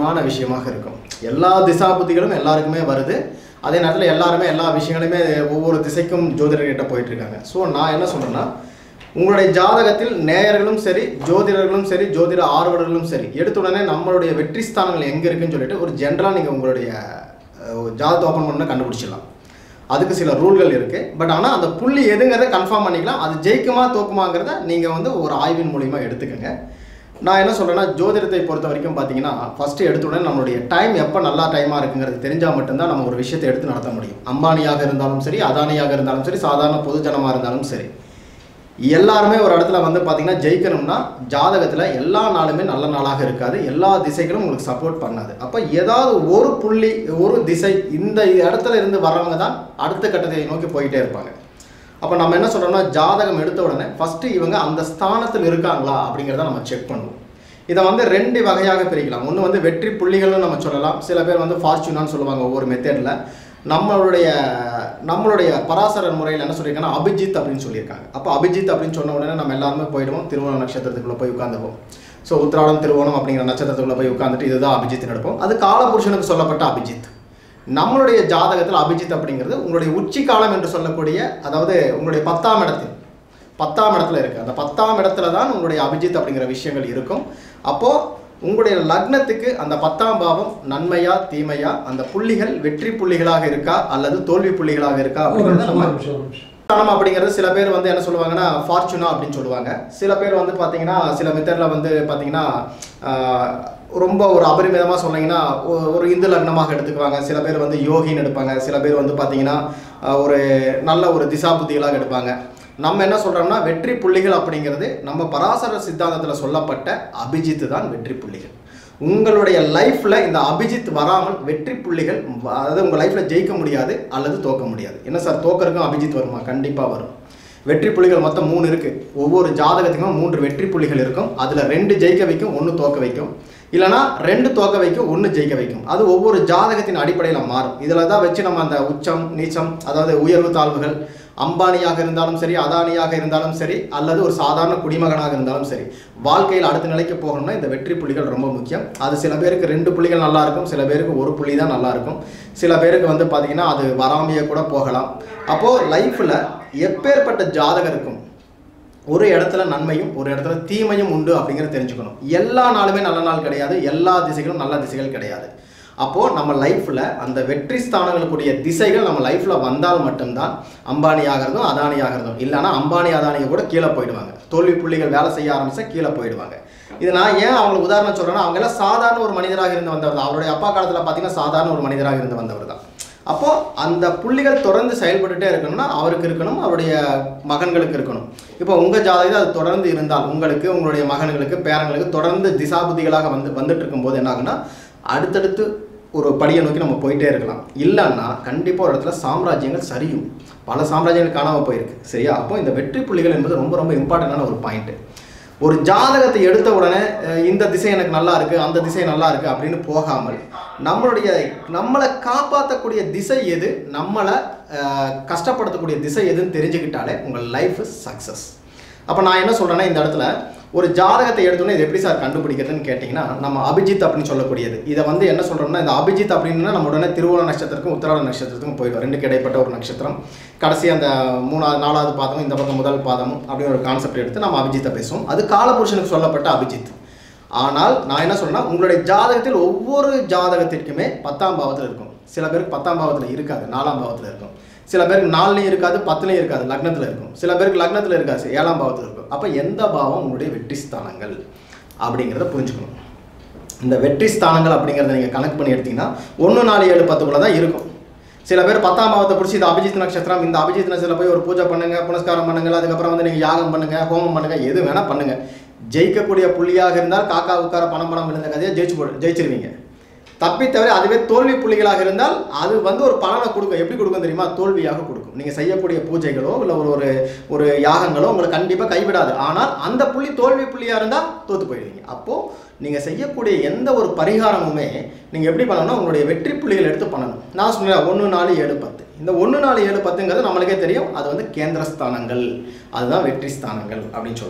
முக்கியமான விஷயமாக இருக்கும் எல்லா திசாபுத்திகளும் எல்லாருக்குமே வருது அதே நேரத்தில் எல்லாருமே எல்லா விஷயங்களுமே ஒவ்வொரு திசைக்கும் ஜோதிடர்கிட்ட போயிட்டு இருக்காங்க ஸோ நான் என்ன சொல்றேன்னா உங்களுடைய ஜாதகத்தில் நேயர்களும் சரி ஜோதிடர்களும் சரி ஜோதிட ஆர்வலர்களும் சரி எடுத்த உடனே நம்மளுடைய வெற்றி ஸ்தானங்கள் எங்கே இருக்குன்னு சொல்லிட்டு ஒரு ஜென்ரலாக நீங்கள் உங்களுடைய அஹ், ஜாதகத்தை ஓப்பன் பண்ண கண்டுபிடிச்சிடலாம் அதுக்கு சில ரூல்கள் இருக்குது பட் ஆனால் அந்த புள்ளி எதுங்கிறத கன்ஃபார்ம் பண்ணிக்கலாம் அது ஜெயிக்குமா தோக்குமாங்கிறத நீங்கள் வந்து ஒரு ஆய்வின் மூலிமா எடுத்துக்கோங்க நான் என்ன சொல்கிறேன்னா ஜோதிடத்தை பொறுத்த வரைக்கும் பார்த்தீங்கன்னா ஃபஸ்ட்டு எடுத்த உடனே நம்மளுடைய டைம் எப்போ நல்லா டைமாக இருக்குங்கிறது தெரிஞ்சால் மட்டும்தான் நம்ம ஒரு விஷயத்தை எடுத்து நடத்த முடியும் அம்பானியாக இருந்தாலும் சரி அதானியாக இருந்தாலும் சரி சாதாரண பொதுஜனமாக இருந்தாலும் சரி எல்லாருமே ஒரு இடத்துல வந்து பார்த்தீங்கன்னா ஜெயிக்கணும்னா ஜாதகத்தில் எல்லா நாளுமே நல்ல நாளாக இருக்காது எல்லா திசைகளும் உங்களுக்கு சப்போர்ட் பண்ணாது அப்போ ஏதாவது ஒரு புள்ளி ஒரு திசை இந்த இடத்துல இருந்து வர்றவங்க தான் அடுத்த கட்டத்தை நோக்கி போயிட்டே இருப்பாங்க அப்போ நம்ம என்ன சொல்கிறோம்னா ஜாதகம் எடுத்த உடனே ஃபஸ்ட்டு இவங்க அந்த ஸ்தானத்தில் இருக்காங்களா அப்படிங்கிறத நம்ம செக் பண்ணுவோம் இதை வந்து ரெண்டு வகையாக பிரிக்கலாம் ஒன்று வந்து வெற்றி புள்ளிகள்னு நம்ம சொல்லலாம் சில பேர் வந்து ஃபார்ச்சூனான்னு சொல்லுவாங்க ஒவ்வொரு மெத்தடில் நம்மளுடைய நம்மளுடைய பராசரர் முறையில் என்ன சொல்லியிருக்காங்கன்னா அபிஜித் அப்படின்னு சொல்லியிருக்காங்க அப்போ அபிஜித் அப்படின்னு சொன்ன உடனே நம்ம எல்லாருமே போயிடுவோம் திருவோண நட்சத்திரத்துக்குள்ளே போய் உட்காந்துப்போம் ஸோ உத்திராடம் திருவோணம் அப்படிங்கிற நட்சத்திரத்துக்குள்ளே போய் உட்காந்துட்டு இதுதான் அபிஜித் எடுப்போம் அது காலபுருஷனுக்கு சொல்லப்பட்ட அபிஜித் நம்மளுடைய ஜாதகத்தில் அபிஜித் அப்படிங்கிறது உங்களுடைய உச்சி காலம் என்று சொல்லக்கூடிய அதாவது உங்களுடைய பத்தாம் இடத்தில் பத்தாம் இடத்துல இருக்குது அந்த பத்தாம் இடத்துல தான் உங்களுடைய அபிஜித் அப்படிங்கிற விஷயங்கள் இருக்கும் அப்போது உங்களுடைய லக்னத்துக்கு அந்த பத்தாம் பாவம் நன்மையா தீமையா அந்த புள்ளிகள் வெற்றி புள்ளிகளாக இருக்கா அல்லது தோல்வி புள்ளிகளாக இருக்கா ஒரு அப்படிங்கிறத நிமிஷம் நம்ம ஒரு நிமிஷம் ஒரு நிமிஷம் ஸ்தானம் அப்படிங்கிறது சில பேர் வந்து என்ன சொல்லுவாங்கன்னா ஃபார்ச்சுனா அப்படின்னு சொல்லுவாங்க சில பேர் வந்து பார்த்தீங்கன்னா சில மெத்தடில் வந்து பார்த்தீங்கன்னா ஆஹ், ரொம்ப ஒரு அபரிமிதமாக சொன்னீங்கன்னா ஒ- ஒரு இந்து லக்னமாக எடுத்துக்குவாங்க சில பேர் வந்து யோகின்னு எடுப்பாங்க சில பேர் வந்து பார்த்தீங்கன்னா ஆஹ், ஒரு நல்ல ஒரு திசா புத்திகளாக எடுப்பாங்க நம்ம என்ன சொல்கிறோம்னா வெற்றி புள்ளிகள் அப்படிங்கிறது நம்ம பராசர சித்தாந்தத்தில் சொல்லப்பட்ட அபிஜித்து தான் வெற்றி புள்ளிகள் உங்களுடைய லைஃப்பில் இந்த அபிஜித் வராமல் வெற்றி புள்ளிகள் வ- அதாவது உங்கள் லைஃப்பில் ஜெயிக்க முடியாது அல்லது தோக்க முடியாது என்ன சார் தோக்கறதுக்கும் அபிஜித் வருமா கண்டிப்பாக வரும் வெற்றி புள்ளிகள் மொத்தம் மூணு இருக்குது ஒவ்வொரு ஜாதகத்துக்கும் மூன்று வெற்றி புள்ளிகள் இருக்கும் அதில் ரெண்டு ஜெயிக்க வைக்கும் ஒன்று தோக்க வைக்கும் இல்லைனா ரெண்டு தோக்க வைக்கும் ஒன்று ஜெயிக்க வைக்கும் அது ஒவ்வொரு ஜாதகத்தின் அடிப்படையில் மாறும் இதில் தான் வச்சு நம்ம அந்த உச்சம் நீச்சம் அதாவது உயர்வு தாழ்வுகள் அம்பானியாக இருந்தாலும் சரி அதானியாக இருந்தாலும் சரி அல்லது ஒரு சாதாரண குடிமகனாக இருந்தாலும் சரி வாழ்க்கையில் அடுத்த நிலைக்கு போகணும்னா இந்த வெற்றி புள்ளிகள் ரொம்ப முக்கியம் அது சில பேருக்கு ரெண்டு புள்ளிகள் நல்லா இருக்கும் சில பேருக்கு ஒரு புள்ளி தான் நல்லா இருக்கும் சில பேருக்கு வந்து பார்த்தீங்கன்னா அது வராமையே கூட போகலாம் அப்போது லைஃப்பில் எப்பேற்பட்ட ஜாதகருக்கும் ஒரு இடத்துல நன்மையும் ஒரு இடத்துல தீமையும் உண்டு அப்படிங்கிறத தெரிஞ்சுக்கணும் எல்லா நாளுமே நல்ல நாள் கிடையாது எல்லா திசைகளும் நல்ல திசைகள் கிடையாது அப்போது நம்ம லைஃப்பில் அந்த வெற்றி ஸ்தானங்களுக்குரிய திசைகள் நம்ம லைஃப்பில் வந்தால் மட்டும்தான் அம்பானி ஆகிறதும் அதானி ஆகிறதும் இல்லைன்னா அம்பானி அதானியை கூட கீழே போயிடுவாங்க தோல்வி புள்ளிகள் வேலை செய்ய ஆரம்பிச்சா கீழே போயிடுவாங்க இது நான் ஏன் அவங்களுக்கு உதாரணம் சொல்கிறேன்னா அவங்க எல்லாம் சாதாரண ஒரு மனிதராக இருந்து வந்தவர் தான் அவருடைய அப்பா காலத்தில் பார்த்தீங்கன்னா சாதாரண ஒரு மனிதராக இருந்து வந்தவர் தான் அப்போ அந்த புள்ளிகள் தொடர்ந்து செயல்பட்டுட்டே இருக்கணும்னா அவருக்கு இருக்கணும் அவருடைய மகன்களுக்கு இருக்கணும் இப்போ உங்கள் ஜாதகத்தில் அது தொடர்ந்து இருந்தால் உங்களுக்கு உங்களுடைய மகன்களுக்கு பேரங்களுக்கு தொடர்ந்து திசாபுதிகளாக வந்து வந்துட்டு இருக்கும்போது என்ன ஆகுன்னா அடுத்தடுத்து ஒரு படியை நோக்கி நம்ம போயிட்டே இருக்கலாம் இல்லைன்னா கண்டிப்பாக ஒரு இடத்துல சாம்ராஜ்யங்கள் சரியும் பல சாம்ராஜ்யங்கள் காணாமல் போயிருக்கு சரியா அப்போ இந்த வெற்றி புள்ளிகள் என்பது ரொம்ப ரொம்ப இம்பார்ட்டண்டான ஒரு பாயிண்ட் ஒரு ஜாதகத்தை எடுத்த உடனே அஹ், இந்த திசை எனக்கு நல்லா இருக்கு அந்த திசை நல்லா இருக்கு அப்படின்னு போகாமல் நம்மளுடைய நம்மளை காப்பாற்றக்கூடிய திசை எது நம்மளை அஹ், கஷ்டப்படுத்தக்கூடிய திசை எதுன்னு தெரிஞ்சுக்கிட்டாலே உங்கள் லைஃப் சக்ஸஸ் அப்போ நான் என்ன சொல்றேன்னா இந்த இடத்துல ஒரு ஜாதகத்தை எடுத்தோன்னே இது எப்படி சார் கண்டுபிடிக்கிறதுன்னு கேட்டிங்கன்னா நம்ம அபிஜித் அப்படின்னு சொல்லக்கூடியது இதை வந்து என்ன சொல்கிறோம்னா இந்த அபிஜித் அப்படின்னா நம்ம உடனே திருவோண நட்சத்திரத்துக்கும் உத்தராட நட்சத்திரத்துக்கும் போயிடுவோம் ரெண்டுக்கு இடைப்பட்ட ஒரு நட்சத்திரம் கடைசி அந்த மூணாவது நாலாவது பாதமும் இந்த பக்கம் முதல் பாதமும் அப்படின்னு ஒரு கான்செப்ட் எடுத்து நம்ம அபிஜித்தை பேசுவோம் அது காலபுருஷனுக்கு சொல்லப்பட்ட அபிஜித் ஆனால் நான் என்ன சொல்றேன்னா உங்களுடைய ஜாதகத்தில் ஒவ்வொரு ஜாதகத்திற்குமே பத்தாம் பாவத்தில் இருக்கும் சில பேருக்கு பத்தாம் பாவத்தில் இருக்காது நாலாம் பாவத்தில் இருக்கும் சில பேருக்கு நாலுலையும் இருக்காது பத்துலையும் இருக்காது லக்னத்தில் இருக்கும் சில பேருக்கு லக்னத்தில் இருக்காது ஏழாம் பாவத்தில் இருக்கும் அப்போ எந்த பாவம் உங்களுடைய வெற்றி ஸ்தானங்கள் அப்படிங்கிறத புரிஞ்சுக்கணும் இந்த வெற்றி ஸ்தானங்கள் அப்படிங்கிறத நீங்கள் கணக்கு பண்ணி எடுத்தீங்கன்னா ஒன்று நாலு ஏழு பத்துக்குள்ள தான் இருக்கும் சில பேர் பத்தாம் பாவத்தை பிடிச்சி இந்த அபிஜித் நட்சத்திரம் இந்த அபிஜித் நட்சத்திரம் போய் ஒரு பூஜை பண்ணுங்க புனஸ்காரம் பண்ணுங்க அதுக்கப்புறம் வந்து நீங்கள் யாகம் பண்ணுங்க ஹோமம் பண்ணுங்க எது வேணால் பண்ணுங்க ஜெயிக்கக்கூடிய புள்ளியாக இருந்தால் காக்கா உட்கார பணம் பணம் விழுந்த கதையை ஜெயிச்சு போடு ஜெயிச்சிருவீங்க தப்பி தவிர அதுவே தோல்வி புள்ளிகளாக இருந்தால் அது வந்து ஒரு பலனை கொடுக்கும் எப்படி கொடுக்கும் தெரியுமா தோல்வியாக கொடுக்கும் நீங்கள் செய்யக்கூடிய பூஜைகளோ இல்லை ஒரு ஒரு ஒரு யாகங்களோ உங்களை கண்டிப்பாக கைவிடாது ஆனால் அந்த புள்ளி தோல்வி புள்ளியாக இருந்தால் தோத்து போயிடுவீங்க அப்போது நீங்கள் செய்யக்கூடிய எந்த ஒரு பரிகாரமுமே நீங்கள் எப்படி பண்ணணும்னா உங்களுடைய வெற்றி புள்ளிகள் எடுத்து பண்ணணும் நான் சொன்னேன் ஒன்று நாலு ஏழு பத்து இந்த ஒன்று நாலு ஏழு பத்துங்கிறது நம்மளுக்கே தெரியும் அது வந்து கேந்திர ஸ்தானங்கள் அதுதான் வெற்றி ஸ்தானங்கள் அப்படின்னு சொல்கிறோம்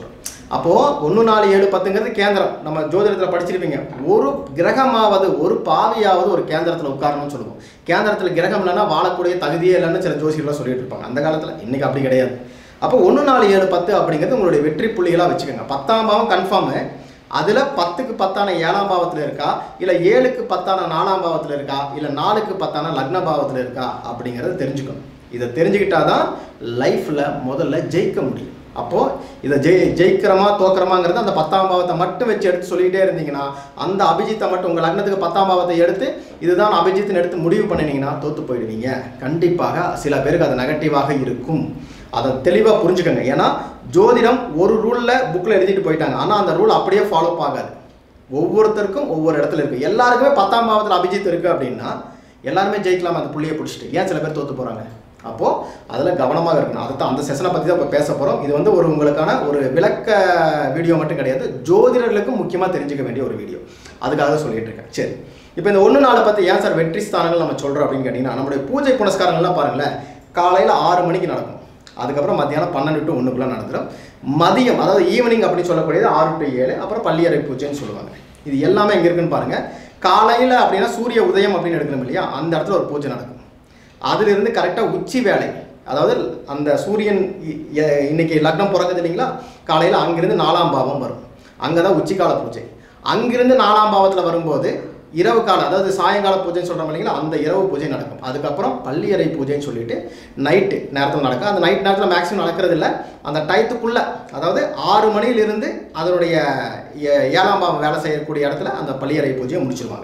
அப்போது ஒன்று நாலு ஏழு பத்துங்கிறது கேந்திரம் நம்ம ஜோதிடத்தில் படிச்சிருப்பீங்க ஒரு கிரகமாவது ஒரு பாவியாவது ஒரு கேந்திரத்தில் உட்காரணும்னு சொல்லுவோம் கேந்திரத்தில் கிரகம் இல்லைன்னா வாழக்கூடிய தகுதியே இல்லைன்னு சில ஜோசியர்கள்லாம் சொல்லிட்டு இருப்பாங்க அந்த காலத்தில் இன்னைக்கு அப்படி கிடையாது அப்போ ஒன்று நாலு ஏழு பத்து அப்படிங்கிறது உங்களுடைய வெற்றி புள்ளிகளாக வச்சுக்கோங்க பத்தாம் பாவம் கன்ஃபார்மு அதில் பத்துக்கு பத்தான ஏழாம் பாவத்தில் இருக்கா இல்லை ஏழுக்கு பத்தான நாலாம் பாவத்தில் இருக்கா இல்லை நாலுக்கு பத்தான லக்ன பாவத்தில் இருக்கா அப்படிங்கிறத தெரிஞ்சுக்கணும் இதை தெரிஞ்சுக்கிட்டா தான் லைஃப்பில் முதல்ல ஜெயிக்க முடியும் அப்போது இதை ஜெய் ஜெயிக்கிறோமா தோக்கிறோமாங்கிறது அந்த பத்தாம் பாவத்தை மட்டும் வச்சு எடுத்து சொல்லிகிட்டே இருந்தீங்கன்னா அந்த அபிஜித்தை மட்டும் உங்கள் லக்னத்துக்கு பத்தாம் பாவத்தை எடுத்து இதுதான் அபிஜித்னு எடுத்து முடிவு பண்ணினீங்கன்னா தோற்று போயிடுவீங்க கண்டிப்பாக சில பேருக்கு அது நெகட்டிவாக இருக்கும் அதை தெளிவாக புரிஞ்சுக்கோங்க ஏன்னா ஜோதிடம் ஒரு ரூலில் புக்கில் எழுதிட்டு போயிட்டாங்க ஆனால் அந்த ரூல் அப்படியே ஃபாலோ ஆகாது ஒவ்வொருத்தருக்கும் ஒவ்வொரு இடத்துல இருக்குது எல்லாருக்குமே பத்தாம் பாவத்தில் அபிஜித் இருக்குது அப்படின்னா எல்லாருமே ஜெயிக்கலாம் அந்த புள்ளியை பிடிச்சிட்டு ஏன் சில பேர் தோற்று போகிறாங்க அப்போது அதில் கவனமாக இருக்கணும் அதை தான் அந்த செஷனை பற்றி தான் இப்போ பேச போகிறோம் இது வந்து ஒரு உங்களுக்கான ஒரு விளக்க வீடியோ மட்டும் கிடையாது ஜோதிடர்களுக்கும் முக்கியமாக தெரிஞ்சுக்க வேண்டிய ஒரு வீடியோ அதுக்காக சொல்லிட்டு இருக்கேன் சரி இப்போ இந்த ஒன்று நாளை பற்றி ஏன் சார் வெற்றி ஸ்தானங்கள் நம்ம சொல்கிறோம் அப்படின்னு கேட்டிங்கன்னா நம்மளுடைய பூஜை புனஸ்காரங்கள்லாம் பாருங்களேன் காலையில் ஆறு மணிக்கு நடக்கும் அதுக்கப்புறம் மத்தியானம் பன்னெண்டு டு ஒன்றுக்குள்ளே நடந்துடும் மதியம் அதாவது ஈவினிங் அப்படின்னு சொல்லக்கூடியது ஆறு டு ஏழு அப்புறம் பள்ளியறை பூஜைன்னு சொல்லுவாங்க இது எல்லாமே எங்கே இருக்குன்னு பாருங்கள் காலையில் அப்படின்னா சூரிய உதயம் அப்படின்னு எடுக்கணும் இல்லையா அந்த இடத்துல ஒரு பூஜை நடக்கும் அதிலிருந்து கரெக்டாக உச்சி வேலை அதாவது அந்த சூரியன் இ- எ- இன்னைக்கு லக்னம் பிறக்குது இல்லைங்களா காலையில் அங்கிருந்து நாலாம் பாவம் வரும் அங்கே தான் உச்சிக்கால பூஜை அங்கிருந்து நாலாம் பாவத்தில் வரும்போது இரவு காலம் அதாவது சாயங்கால பூஜைன்னு சொல்கிறோம் இல்லைங்களா அந்த இரவு பூஜை நடக்கும் அதுக்கப்புறம் பள்ளியறை பூஜைன்னு சொல்லிட்டு நைட்டு நேரத்தில் நடக்கும் அந்த நைட் நேரத்தில் மேக்ஸிமம் நடக்கிறது இல்லை அந்த டயத்துக்குள்ளே அதாவது ஆறு மணியிலிருந்து அதனுடைய ஏ- ஏழாம் பாவம் வேலை செய்யக்கூடிய இடத்துல அந்த பள்ளியறை பூஜையை முடிச்சிருவாங்க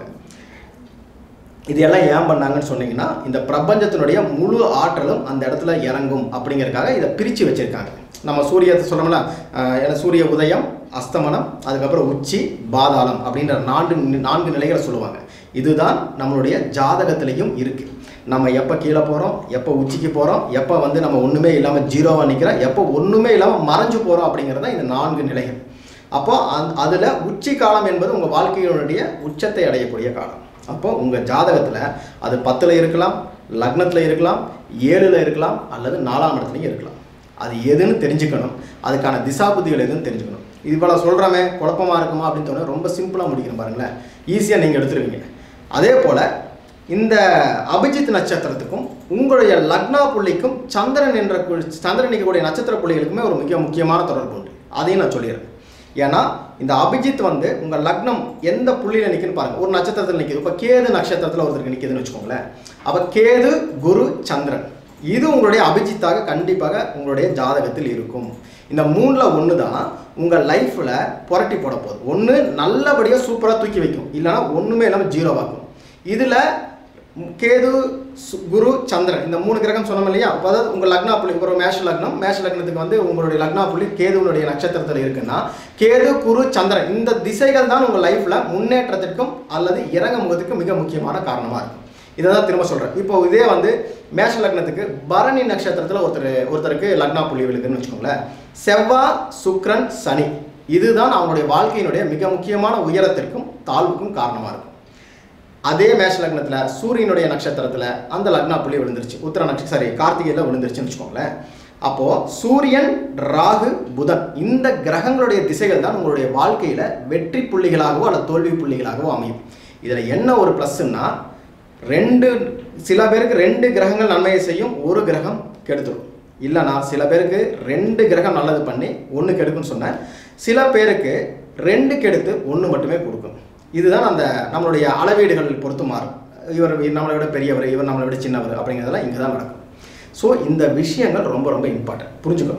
இது எல்லாம் ஏன் பண்ணாங்கன்னு சொன்னீங்கன்னா இந்த பிரபஞ்சத்தினுடைய முழு ஆற்றலும் அந்த இடத்துல இறங்கும் அப்படிங்கறதுக்காக இதை பிரித்து வச்சிருக்காங்க நம்ம சூரியத்தை சொல்றோம்ல அஹ், ஏன்னா சூரிய உதயம் அஸ்தமனம் அதுக்கப்புறம் உச்சி பாதாளம் அப்படின்ற நான்கு நான்கு நிலைகளை சொல்லுவாங்க இதுதான் நம்மளுடைய ஜாதகத்திலையும் இருக்கு நம்ம எப்போ கீழே போகிறோம் எப்போ உச்சிக்கு போகிறோம் எப்போ வந்து நம்ம ஒன்றுமே இல்லாமல் ஜீரோவாக நிற்கிறோம் எப்போ ஒன்றுமே இல்லாமல் மறைஞ்சு போகிறோம் அப்படிங்கிறது தான் இந்த நான்கு நிலைகள் அப்போ அந் அதில் உச்சி காலம் என்பது உங்கள் வாழ்க்கையினுடைய உச்சத்தை அடையக்கூடிய காலம் அப்போ உங்கள் ஜாதகத்தில் அது பத்தில் இருக்கலாம் லக்னத்தில் இருக்கலாம் ஏழில் இருக்கலாம் அல்லது நாலாம் இடத்துலையும் இருக்கலாம் அது எதுன்னு தெரிஞ்சுக்கணும் அதுக்கான திசாபுத்திகள் எதுன்னு தெரிஞ்சுக்கணும் இவ்வளோ சொல்கிறோமே குழப்பமா இருக்குமா அப்படின்னு தோணும் ரொம்ப சிம்பிளாக முடிக்கணும் பாருங்களேன் ஈஸியாக நீங்கள் எடுத்துருவீங்க அதே போல் இந்த அபிஜித் நட்சத்திரத்துக்கும் உங்களுடைய லக்னா புள்ளிக்கும் சந்திரன் என்ற கு- சந்திரன் நிற்கக்கூடிய நட்சத்திர புள்ளிகளுக்குமே ஒரு மிக முக்கியமான தொடர்பு உண்டு அதையும் நான் சொல்லிடுறேன் ஏன்னா இந்த அபிஜித் வந்து உங்கள் லக்னம் எந்த புள்ளியில் நிற்குன்னு பாருங்க ஒரு நட்சத்திரத்தில் நிற்கிது இப்போ கேது நட்சத்திரத்தில் ஒருத்தருக்கு நிற்கிதுன்னு வச்சுக்கோங்களேன் அப்போ கேது குரு சந்திரன் இது உங்களுடைய அபிஜித்தாக கண்டிப்பாக உங்களுடைய ஜாதகத்தில் இருக்கும் இந்த மூணில் ஒன்று தான் உங்கள் லைஃப்பில் புரட்டி போட போகுது ஒன்று நல்லபடியாக சூப்பராக தூக்கி வைக்கும் இல்லைன்னா ஒன்றுமே இல்லாமல் ஜீரோவாக்கும் இதில் கேது சு- குரு சந்திரன் இந்த மூணு கிரகம் சொன்னோம் இல்லையா அப்போ அதாவது உங்கள் லக்னா புள்ளி ஒரு மேஷ லக்னம் மேஷ லக்னத்துக்கு வந்து உங்களுடைய லக்னா புள்ளி கேதுவனுடைய நட்சத்திரத்தில் இருக்குன்னா கேது குரு சந்திரன் இந்த திசைகள் தான் உங்கள் லைஃப்பில் முன்னேற்றத்திற்கும் அல்லது இறங்க முகத்துக்கும் மிக முக்கியமான காரணமாக இருக்கும் இதை தான் திரும்ப சொல்கிறேன் இப்போ இதே வந்து மேஷ லக்னத்துக்கு பரணி நட்சத்திரத்தில் ஒருத்தர் ஒருத்தருக்கு லக்னா புள்ளி விழுக்குன்னு வச்சுக்கோங்களேன் செவ்வாய் சுக்கிரன் சனி இதுதான் அவங்களுடைய வாழ்க்கையினுடைய மிக முக்கியமான உயரத்திற்கும் தாழ்வுக்கும் காரணமாக இருக்கும் அதே மேஷ லக்னத்தில் சூரியனுடைய நட்சத்திரத்தில் அந்த லக்னா புள்ளி விழுந்துருச்சு உத்தர நட்சத்திரம் சாரி கார்த்திகையில் விழுந்துருச்சுன்னு வச்சுக்கோங்களேன் அப்போது சூரியன் ராகு புதன் இந்த கிரகங்களுடைய திசைகள் தான் உங்களுடைய வாழ்க்கையில் வெற்றி புள்ளிகளாகவோ அல்லது தோல்வி புள்ளிகளாகவோ அமையும் இதில் என்ன ஒரு ப்ளஸ்ன்னா ரெண்டு சில பேருக்கு ரெண்டு கிரகங்கள் நன்மையை செய்யும் ஒரு கிரகம் கெடுத்துடும் இல்லைனா சில பேருக்கு ரெண்டு கிரகம் நல்லது பண்ணி ஒன்று கெடுக்குன்னு சொன்னேன் சில பேருக்கு ரெண்டு கெடுத்து ஒன்று மட்டுமே கொடுக்கும் இதுதான் அந்த நம்மளுடைய அளவீடுகள் பொறுத்து மாறும் இவர் நம்மளை விட பெரியவர் இவர் நம்மளை விட சின்னவர் அப்படிங்கிறதெல்லாம் இங்கே தான் நடக்கும் ஸோ இந்த விஷயங்கள் ரொம்ப ரொம்ப இம்பார்ட்டன்ட் புரிஞ்சுக்கணும்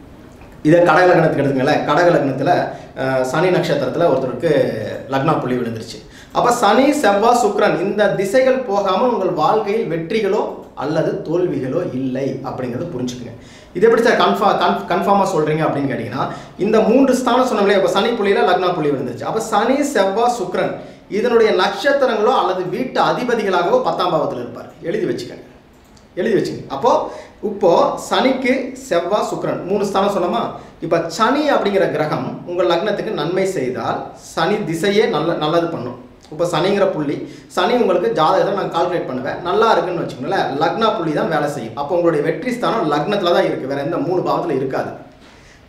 இதே கடக லக்னத்துக்கு எடுத்துங்களேன் கடக லக்னத்தில் அஹ், சனி நட்சத்திரத்தில் ஒருத்தருக்கு லக்னா புள்ளி விழுந்துருச்சு அப்போ சனி செவ்வாய் சுக்கிரன் இந்த திசைகள் போகாமல் உங்கள் வாழ்க்கையில் வெற்றிகளோ அல்லது தோல்விகளோ இல்லை அப்படிங்கிறத புரிஞ்சுக்குங்க இது எப்படி சார் கன்ஃபா கன்ஃப் கன்ஃபார்மாக சொல்கிறீங்க அப்படின்னு கேட்டிங்கன்னா இந்த மூன்று ஸ்தானம் சொன்னோம்லையே இப்போ சனி புள்ளியில் லக்னா புள்ளி விழுந்துருச்சு அப்போ சனி செவ்வாய் சுக்கிரன் இதனுடைய நட்சத்திரங்களோ அல்லது வீட்டு அதிபதிகளாகவோ பத்தாம் பாவத்தில் இருப்பார் எழுதி வச்சுக்கங்க எழுதி வச்சுங்க அப்போ இப்போ சனிக்கு செவ்வாய் சுக்கிரன் மூணு ஸ்தானம் சொன்னோமா இப்போ சனி அப்படிங்கிற கிரகம் உங்கள் லக்னத்துக்கு நன்மை செய்தால் சனி திசையே நல்ல நல்லது பண்ணும் இப்போ சனிங்கிற புள்ளி சனி உங்களுக்கு ஜாதகத்தை நான் கால்குலேட் பண்ணுவேன் நல்லா இருக்குன்னு வச்சுக்கோங்களேன் லக்னா புள்ளி தான் வேலை செய்யும் அப்போ உங்களுடைய வெற்றி ஸ்தானம் லக்னத்தில் தான் இருக்குது வேற எந்த மூணு பாவத்தில் இருக்காது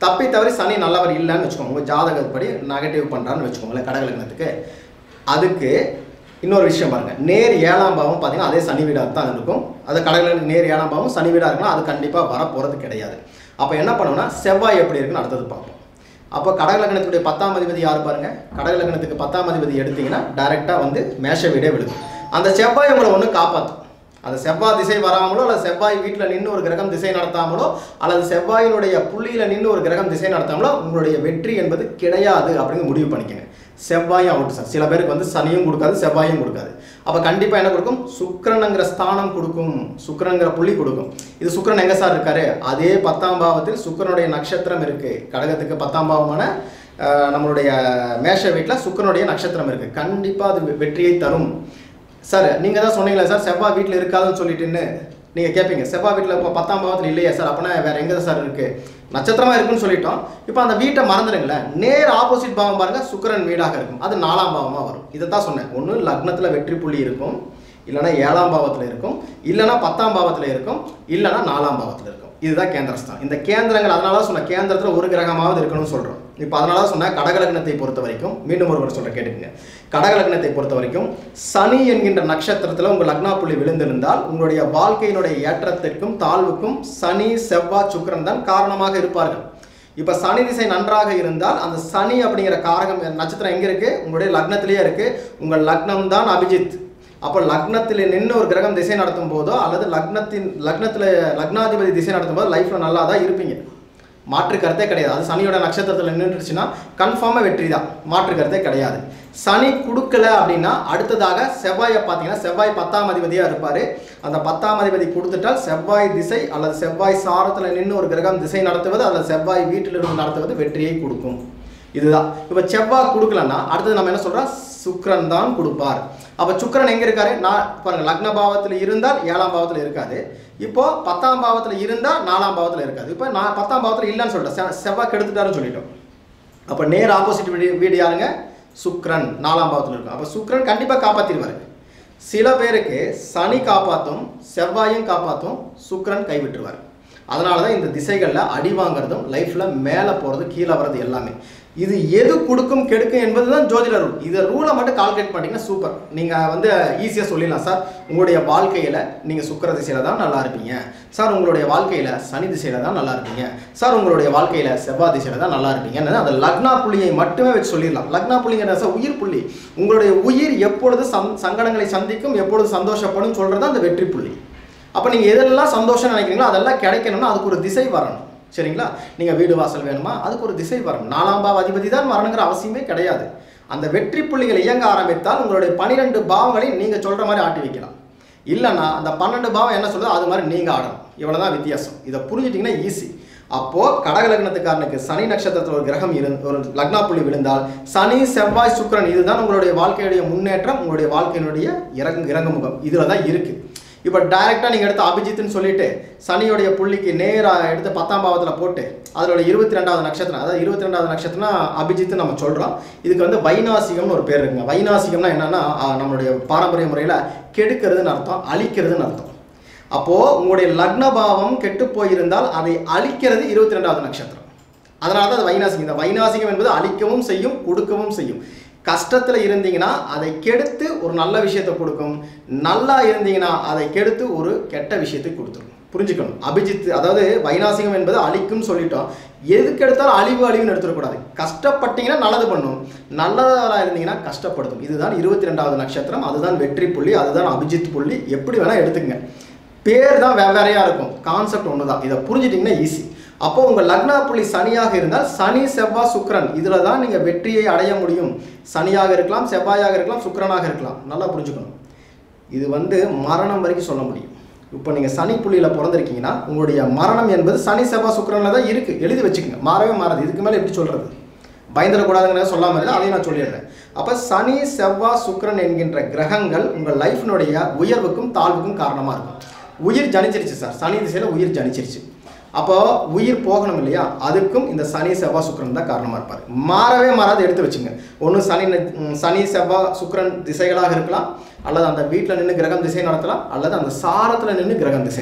தப்பி தவறி சனி நல்லவர் இல்லைன்னு வச்சுக்கோங்க உங்கள் ஜாதகப்படி நெகட்டிவ் பண்ணுறான்னு வச்சுக்கோங்களேன் கடகலக்னத்துக்கு அதுக்கு இன்னொரு விஷயம் பாருங்க நேர் ஏழாம் பாவம் பார்த்தீங்கன்னா அதே சனி வீடாக தான் இருக்கும் அது கடகலக்கு நேர் ஏழாம் பாவம் சனி வீடாக இருக்குன்னா அது கண்டிப்பாக வர போகிறது கிடையாது அப்போ என்ன பண்ணணும்னா செவ்வாய் எப்படி இருக்குன்னு அடுத்தது பார்ப்போம் அப்போ கடகலக்கணத்துடைய பத்தாம் அதிபதி யார் பாருங்க கடகலக்கணத்துக்கு பத்தாம் அதிபதி எடுத்தீங்கன்னா டைரெக்டாக வந்து மேஷ வீடே விழுகும் அந்த செவ்வாய் உங்களை ஒன்று காப்பாற்றும் அந்த செவ்வாய் திசை வராமலோ அல்லது செவ்வாய் வீட்டில் நின்று ஒரு கிரகம் திசை நடத்தாமலோ அல்லது செவ்வாயினுடைய புள்ளியில் நின்று ஒரு கிரகம் திசை நடத்தாமலோ உங்களுடைய வெற்றி என்பது கிடையாது அப்படின்னு முடிவு பண்ணிக்கங்க செவ்வாயும் அவுட் சார் சில பேருக்கு வந்து சனியும் கொடுக்காது செவ்வாயும் கொடுக்காது அப்போ கண்டிப்பாக என்ன கொடுக்கும் சுக்கிரனுங்கிற ஸ்தானம் கொடுக்கும் சுக்கிரனுங்கிற புள்ளி கொடுக்கும் இது சுக்கிரன் எங்கே சார் இருக்காரு அதே பத்தாம் பாவத்தில் சுக்கிரனுடைய நட்சத்திரம் இருக்கு கடகத்துக்கு பத்தாம் பாவமான அஹ், நம்மளுடைய மேஷ வீட்டில் சுக்கிரனுடைய நட்சத்திரம் இருக்கு கண்டிப்பாக அது வெ- வெற்றியை தரும் சார் நீங்கள் தான் சொன்னீங்களா சார் செவ்வாய் வீட்டில் இருக்காதுன்னு சொல்லிட்டுன்னு நீங்கள் கேட்பீங்க செவ்வாய் வீட்டில் இப்போ பத்தாம் பாவத்தில் இல்லையா சார் அப்போனா வேற எங்கே சார் இருக்கு நட்சத்திரமா இருக்குன்னு சொல்லிட்டோம் இப்போ அந்த வீட்டை மறந்துடுங்களேன் நேர் ஆப்போசிட் பாவம் பாருங்க சுக்கிரன் வீடாக இருக்கும் அது நாலாம் பாவமாக வரும் இதை தான் சொன்னேன் ஒன்று லக்னத்தில் வெற்றி புள்ளி இருக்கும் இல்லைன்னா ஏழாம் பாவத்தில் இருக்கும் இல்லைன்னா பத்தாம் பாவத்தில் இருக்கும் இல்லைன்னா நாலாம் பாவத்தில் இருக்கும் இதுதான் கேந்திரஸ்தான் இந்த கேந்திரங்கள் அதனால தான் சொன்ன கேந்திரத்தில் ஒரு கிரகமாவது இருக்கணும்னு சொல்கிறோம் இப்போ அதனால தான் சொன்னேன் கடகலக்னத்தை பொறுத்த வரைக்கும் மீண்டும் ஒருவர் சொல்ற கேட்டுக்கங்க கடகலக்னத்தை பொறுத்த வரைக்கும் சனி என்கின்ற நட்சத்திரத்தில் உங்கள் லக்னா புள்ளி விழுந்திருந்தால் உங்களுடைய வாழ்க்கையினுடைய ஏற்றத்திற்கும் தாழ்வுக்கும் சனி செவ்வாய் சுக்கிரன் தான் காரணமாக இருப்பார்கள் இப்போ சனி திசை நன்றாக இருந்தால் அந்த சனி அப்படிங்கிற காரகம் நட்சத்திரம் எங்கே இருக்கு உங்களுடைய லக்னத்திலேயே இருக்கு உங்கள் லக்னம் தான் அபிஜித் அப்போ லக்னத்தில் நின்று ஒரு கிரகம் திசை நடத்தும் போதோ அல்லது லக்னத்தின் லக்னத்தில் லக்னாதிபதி திசை நடத்தும் போது லைஃப்பில் நல்லா தான் இருப்பீங்க மாற்று கருத்தே கிடையாது அது சனியோட நட்சத்திரத்தில் நின்றுச்சுன்னா கன்ஃபார்மாக வெற்றி தான் மாற்று கருத்தே கிடையாது சனி கொடுக்கல அப்படின்னா அடுத்ததாக செவ்வாயை பார்த்தீங்கன்னா செவ்வாய் பத்தாம் அதிபதியாக இருப்பார் அந்த பத்தாம் அதிபதி கொடுத்துட்டால் செவ்வாய் திசை அல்லது செவ்வாய் சாரத்தில் நின்று ஒரு கிரகம் திசை நடத்துவது அல்லது செவ்வாய் வீட்டிலிருந்து நடத்துவது வெற்றியை கொடுக்கும் இதுதான் இப்போ செவ்வாய் கொடுக்கலன்னா அடுத்தது நம்ம என்ன சொல்றோம் சுக்கிரன் தான் கொடுப்பார் அப்போ சுக்கிரன் எங்க இருக்காரு நான் பாருங்க லக்ன பாவத்தில் இருந்தால் ஏழாம் பாவத்தில் இருக்காது இப்போ பத்தாம் பாவத்தில் இருந்தால் நாலாம் பாவத்தில் இருக்காது இப்போ நான் பத்தாம் பாவத்தில் இல்லைன்னு சொல்லிட்டேன் செ- செவ்வாய் கெடுத்துட்டாருன்னு சொல்லிட்டோம் அப்போ நேர் ஆப்போசிட் வீடு வீடு யாருங்க சுக்கிரன் நாலாம் பாவத்தில் இருக்கும் அப்போ சுக்கிரன் கண்டிப்பாக காப்பாற்றிடுவார் சில பேருக்கு சனி காப்பாற்றும் செவ்வாயும் காப்பாற்றும் சுக்கிரன் கைவிட்டுருவார் அதனால தான் இந்த திசைகளில் அடி வாங்குறதும் லைஃப்பில் மேலே போகிறது கீழே வர்றது எல்லாமே இது எது கொடுக்கும் கெடுக்கும் என்பது தான் ஜோதிட ரூல் இதை ரூலை மட்டும் கால்குலேட் பண்ணிட்டீங்கன்னா சூப்பர் நீங்கள் வந்து ஈஸியாக சொல்லிடலாம் சார் உங்களுடைய வாழ்க்கையில் நீங்கள் சுக்கிர திசையில் தான் நல்லா இருப்பீங்க சார் உங்களுடைய வாழ்க்கையில் சனி திசையில் தான் நல்லா இருப்பீங்க சார் உங்களுடைய வாழ்க்கையில் செவ்வாய் திசையில் தான் நல்லா இருப்பீங்கன்னு அந்த லக்னா புள்ளியை மட்டுமே வச்சு சொல்லிடலாம் லக்னா புள்ளிங்கிறது சார் உயிர் புள்ளி உங்களுடைய உயிர் எப்பொழுது சந் சங்கடங்களை சந்திக்கும் எப்பொழுது சந்தோஷப்படும் சொல்கிறது அந்த வெற்றி புள்ளி அப்போ நீங்கள் எதெல்லாம் சந்தோஷம் நினைக்கிறீங்களோ அதெல்லாம் கிடைக்கணும்னா அதுக்கு ஒரு திசை வரணும் சரிங்களா நீங்கள் வீடு வாசல் வேணுமா அதுக்கு ஒரு திசை வரணும் நாலாம் பாவ அதிபதி தான் வரணுங்கிற அவசியமே கிடையாது அந்த வெற்றி புள்ளிகள் இயங்க ஆரம்பித்தால் உங்களுடைய பனிரெண்டு பாவங்களையும் நீங்கள் சொல்கிற மாதிரி ஆட்டி வைக்கலாம் இல்லைன்னா அந்த பன்னெண்டு பாவம் என்ன சொல்லுதோ அது மாதிரி நீங்கள் ஆடணும் இவ்வளோதான் வித்தியாசம் இதை புரிஞ்சிட்டிங்கன்னா ஈஸி அப்போது கடக லக்னத்துக்காரனுக்கு சனி நட்சத்திரத்தில் ஒரு கிரகம் இரு ஒரு லக்னா புள்ளி விழுந்தால் சனி செவ்வாய் சுக்கிரன் இதுதான் உங்களுடைய வாழ்க்கையுடைய முன்னேற்றம் உங்களுடைய வாழ்க்கையினுடைய இறங்கு இறங்குமுகம் இதில் தான் இருக்குது இப்போ டைரெக்டாக நீங்கள் எடுத்து அபிஜித்னு சொல்லிட்டு சனியோடைய புள்ளிக்கு நேராக எடுத்து பத்தாம் பாவத்தில் போட்டு அதோட இருபத்தி ரெண்டாவது நட்சத்திரம் அதாவது இருபத்தி ரெண்டாவது நட்சத்திரம்னா அபிஜித்து நம்ம சொல்கிறோம் இதுக்கு வந்து வைநாசிகம்னு ஒரு பேர் இருக்குங்க வைநாசிகம்னா என்னன்னா ஆஹ், நம்மளுடைய பாரம்பரிய முறையில் கெடுக்கிறதுன்னு அர்த்தம் அழிக்கிறதுன்னு அர்த்தம் அப்போது உங்களுடைய லக்ன பாவம் கெட்டு போயிருந்தால் அதை அழிக்கிறது இருபத்தி ரெண்டாவது நட்சத்திரம் அதனால தான் அது வைநாசிகம் இந்த வைநாசிகம் என்பது அழிக்கவும் செய்யும் கொடுக்கவும் செய்யும் கஷ்டத்தில் இருந்தீங்கன்னா அதை கெடுத்து ஒரு நல்ல விஷயத்தை கொடுக்கும் நல்லா இருந்தீங்கன்னா அதை கெடுத்து ஒரு கெட்ட விஷயத்தை கொடுத்துரும் புரிஞ்சுக்கணும் அபிஜித் அதாவது வைநாசிகம் என்பது அழிக்கும் சொல்லிட்டோம் எதுக்கு எடுத்தாலும் அழிவு அழிவுன்னு எடுத்துடக்கூடாது கஷ்டப்பட்டீங்கன்னா நல்லது பண்ணும் நல்லதாக இருந்தீங்கன்னா கஷ்டப்படுத்தும் இதுதான் இருபத்தி ரெண்டாவது நட்சத்திரம் அதுதான் வெற்றி புள்ளி அதுதான் அபிஜித் புள்ளி எப்படி வேணால் எடுத்துக்கங்க பேர் தான் வெவ்வேறையாக இருக்கும் கான்செப்ட் ஒன்று தான் இதை புரிஞ்சிட்டிங்கன்னா ஈஸி அப்போ உங்கள் லக்னா புள்ளி சனியாக இருந்தால் சனி செவ்வாய் சுக்கிரன் இதில் தான் நீங்கள் வெற்றியை அடைய முடியும் சனியாக இருக்கலாம் செவ்வாயாக இருக்கலாம் சுக்கிரனாக இருக்கலாம் நல்லா புரிஞ்சுக்கணும் இது வந்து மரணம் வரைக்கும் சொல்ல முடியும் இப்போ நீங்கள் சனி புள்ளியில் பிறந்திருக்கீங்கன்னா உங்களுடைய மரணம் என்பது சனி செவ்வாய் சுக்கிரனில் தான் இருக்குது எழுதி வச்சுக்கோங்க மாறவே மாறாது இதுக்கு மேலே எப்படி சொல்கிறது பயந்துடக்கூடாதுங்கிறத சொல்லாமல் இல்லை அதையும் நான் சொல்லிடுறேன் அப்போ சனி செவ்வாய் சுக்கிரன் என்கின்ற கிரகங்கள் உங்கள் லைஃபினுடைய உயர்வுக்கும் தாழ்வுக்கும் காரணமாக இருக்கும் உயிர் ஜனிச்சிருச்சு சார் சனி திசையில் உயிர் ஜனிச்சிருச்சு அப்போ உயிர் போகணும் இல்லையா அதுக்கும் இந்த சனி செவ்வாய் சுக்கிரன் தான் காரணமாக இருப்பார் மாறவே மாறாது எடுத்து வச்சுங்க ஒன்று சனி ந- ம், சனி செவ்வாய் சுக்கிரன் திசைகளாக இருக்கலாம் அல்லது அந்த வீட்டில் நின்று கிரகம் திசை நடத்தலாம் அல்லது அந்த சாரத்தில் நின்று கிரகம் திசை நடத்தலாம்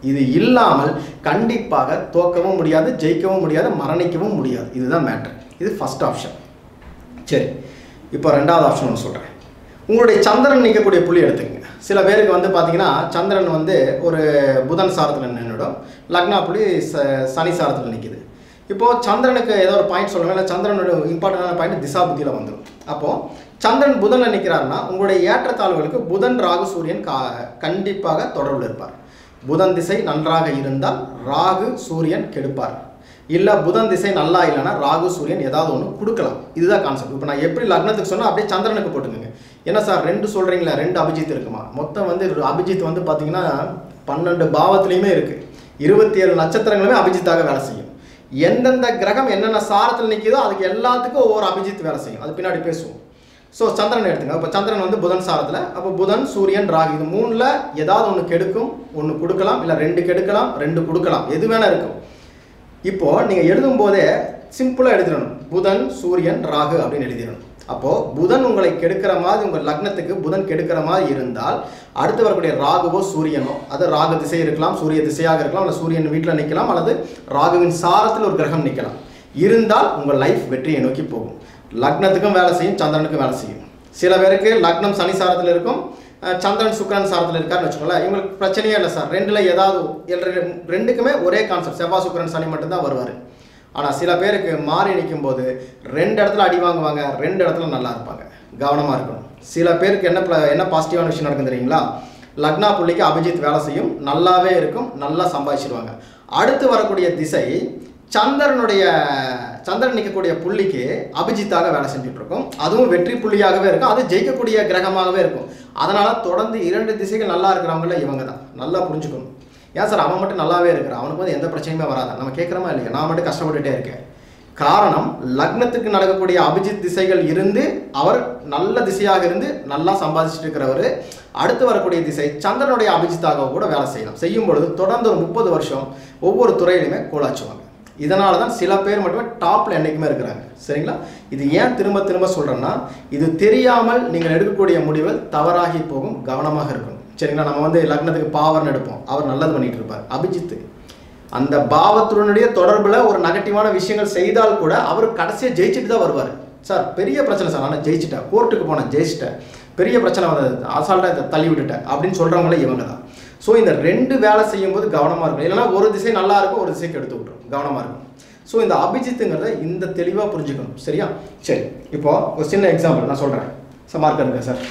இது இல்லாமல் கண்டிப்பாக தோக்கவும் முடியாது ஜெயிக்கவும் முடியாது மரணிக்கவும் முடியாது இதுதான் மேட்ரு இது ஃபர்ஸ்ட் ஆப்ஷன் சரி இப்போ ரெண்டாவது ஆப்ஷன் ஒன்று சொல்கிறேன் உங்களுடைய சந்திரன் நிற்கக்கூடிய புள்ளி எடுத்துக்கங்க சில பேருக்கு வந்து பார்த்தீங்கன்னா சந்திரன் வந்து ஒரு புதன் சாரத்தில் நின்றுடும் லக்னா புள்ளி ச சனி சாரத்தில் நிற்கிது இப்போது சந்திரனுக்கு ஏதோ ஒரு பாயிண்ட் சொல்லுவேன் இல்லை சந்திரனோட இம்பார்ட்டண்டான பாயிண்ட் திசா புத்தியில் வந்துடும் அப்போது சந்திரன் புதனில் நிற்கிறாருன்னா உங்களுடைய ஏற்றத்தாழ்வுகளுக்கு புதன் ராகு சூரியன் கா கண்டிப்பாக தொடர்பில் இருப்பார் புதன் திசை நன்றாக இருந்தால் ராகு சூரியன் கெடுப்பார் இல்லை புதன் திசை நல்லா இல்லைன்னா ராகு சூரியன் ஏதாவது ஒன்று கொடுக்கலாம் இதுதான் கான்செப்ட் இப்போ நான் எப்படி லக்னத்துக்கு சொன்னால் அப்படியே சந்திரனுக்கு போட்டுக்கோங்க என்ன சார் ரெண்டு சொல்கிறீங்களா ரெண்டு அபிஜித் இருக்குமா மொத்தம் வந்து ஒரு அபிஜித் வந்து பார்த்தீங்கன்னா பன்னெண்டு பாவத்துலேயுமே இருக்குது இருபத்தி ஏழு நட்சத்திரங்களுமே அபிஜித்தாக வேலை செய்யும் எந்தெந்த கிரகம் என்னென்ன சாரத்தில் நிற்கிதோ அதுக்கு எல்லாத்துக்கும் ஒவ்வொரு அபிஜித் வேலை செய்யும் அது பின்னாடி பேசுவோம் ஸோ சந்திரன் எடுத்துங்க இப்போ சந்திரன் வந்து புதன் சாரத்தில் அப்போ புதன் சூரியன் ராகு இது மூணில் ஏதாவது ஒன்று கெடுக்கும் ஒன்று கொடுக்கலாம் இல்லை ரெண்டு கெடுக்கலாம் ரெண்டு கொடுக்கலாம் எது வேணா இருக்கும் இப்போ நீங்கள் எழுதும் போதே சிம்பிளாக எழுதிடணும் புதன் சூரியன் ராகு அப்படின்னு எழுதிடணும் அப்போ புதன் உங்களை கெடுக்கிற மாதிரி உங்கள் லக்னத்துக்கு புதன் கெடுக்கிற மாதிரி இருந்தால் அடுத்து வரக்கூடிய ராகுவோ சூரியனோ அது ராகு திசை இருக்கலாம் சூரிய திசையாக இருக்கலாம் இல்லை சூரியன் வீட்டில் நிற்கலாம் அல்லது ராகுவின் சாரத்தில் ஒரு கிரகம் நிற்கலாம் இருந்தால் உங்கள் லைஃப் வெற்றியை நோக்கி போகும் லக்னத்துக்கும் வேலை செய்யும் சந்திரனுக்கும் வேலை செய்யும் சில பேருக்கு லக்னம் சனி சாரத்தில் இருக்கும் அஹ் சந்திரன் சுக்கிரன் சாரத்தில் இருக்காருன்னு வச்சுக்கோங்களேன் இவங்களுக்கு பிரச்சனையே இல்லை சார் ரெண்டில் ஏதாவது எல்~ ரெண்டுக்குமே ஒரே கான்செப்ட் செவ்வாய் சுக்கிரன் சனி மட்டும்தான் வருவார் ஆனால் சில பேருக்கு மாறி நிற்கும் போது ரெண்டு இடத்துல அடி வாங்குவாங்க ரெண்டு இடத்துல நல்லா இருப்பாங்க கவனமாக இருக்கணும் சில பேருக்கு என்ன pla- என்ன பாசிட்டிவான விஷயம் நடக்கும் தெரியுங்களா லக்னா புள்ளிக்கு அபிஜித் வேலை செய்யும் நல்லாவே இருக்கும் நல்லா சம்பாதிச்சிருவாங்க அடுத்து வரக்கூடிய திசை சந்திரனுடைய சந்திரன் நிற்கக்கூடிய புள்ளிக்கு அபிஜித்தாக வேலை செஞ்சுட்டு இருக்கும் அதுவும் வெற்றி புள்ளியாகவே இருக்கும் அது ஜெயிக்கக்கூடிய கிரகமாகவே இருக்கும் அதனால தொடர்ந்து இரண்டு திசைகள் நல்லா இருக்கிறவங்கள இவங்க தான் நல்லா புரிஞ்சுக்கணும் ஏன் சார் அவன் மட்டும் நல்லாவே இருக்கிறான் அவனுக்கு வந்து எந்த பிரச்சனையுமே வராது நம்ம கேட்குறோமா இல்லையா நான் மட்டும் கஷ்டப்பட்டுட்டே இருக்கேன் காரணம் லக்னத்துக்கு நடக்கக்கூடிய அபிஜித் திசைகள் இருந்து அவர் நல்ல திசையாக இருந்து நல்லா சம்பாதிச்சுட்டு இருக்கிறவர் அடுத்து வரக்கூடிய திசை சந்திரனுடைய அபிஜித்தாக கூட வேலை செய்யலாம் செய்யும் பொழுது தொடர்ந்து ஒரு முப்பது வருஷம் ஒவ்வொரு துறையிலுமே கோலாச்சுவாங்க இதனால தான் சில பேர் மட்டுமே டாப்ல என்றைக்குமே இருக்கிறாங்க சரிங்களா இது ஏன் திரும்ப திரும்ப சொல்றேன்னா இது தெரியாமல் நீங்கள் எடுக்கக்கூடிய முடிவுகள் தவறாகி போகும் கவனமாக இருக்கணும் சரிங்களா நம்ம வந்து லக்னத்துக்கு பாவர்னு எடுப்போம் அவர் நல்லது பண்ணிட்டு இருப்பார் அபிஜித்து அந்த பாவத்துடனுடைய தொடர்புல ஒரு நெகட்டிவான விஷயங்கள் செய்தால் கூட அவர் கடைசியாக ஜெயிச்சுட்டு தான் வருவார் சார் பெரிய பிரச்சனை சார் நான் ஜெயிச்சிட்டேன் கோர்ட்டுக்கு போனேன் ஜெயிச்சிட்டேன் பெரிய பிரச்சனை வந்தது அசால்ட்டாக இதை தள்ளி விட்டுட்டேன் அப்படின்னு சொல்கிறவங்களே இவங்க தான் ஸோ இந்த ரெண்டு வேலை செய்யும்போது கவனமாக இருக்கும் இல்லைன்னா ஒரு திசை நல்லா இருக்கும் ஒரு திசைக்கு எடுத்து விட்டுரும் கவனமாக இருக்கும் ஸோ இந்த அபிஜித்துங்கிறத இந்த தெளிவாக புரிஞ்சுக்கணும் சரியா சரி இப்போ ஒரு சின்ன எக்ஸாம்பிள் நான் சொல்கிறேன் சார் மார்க் எடுங்க சார்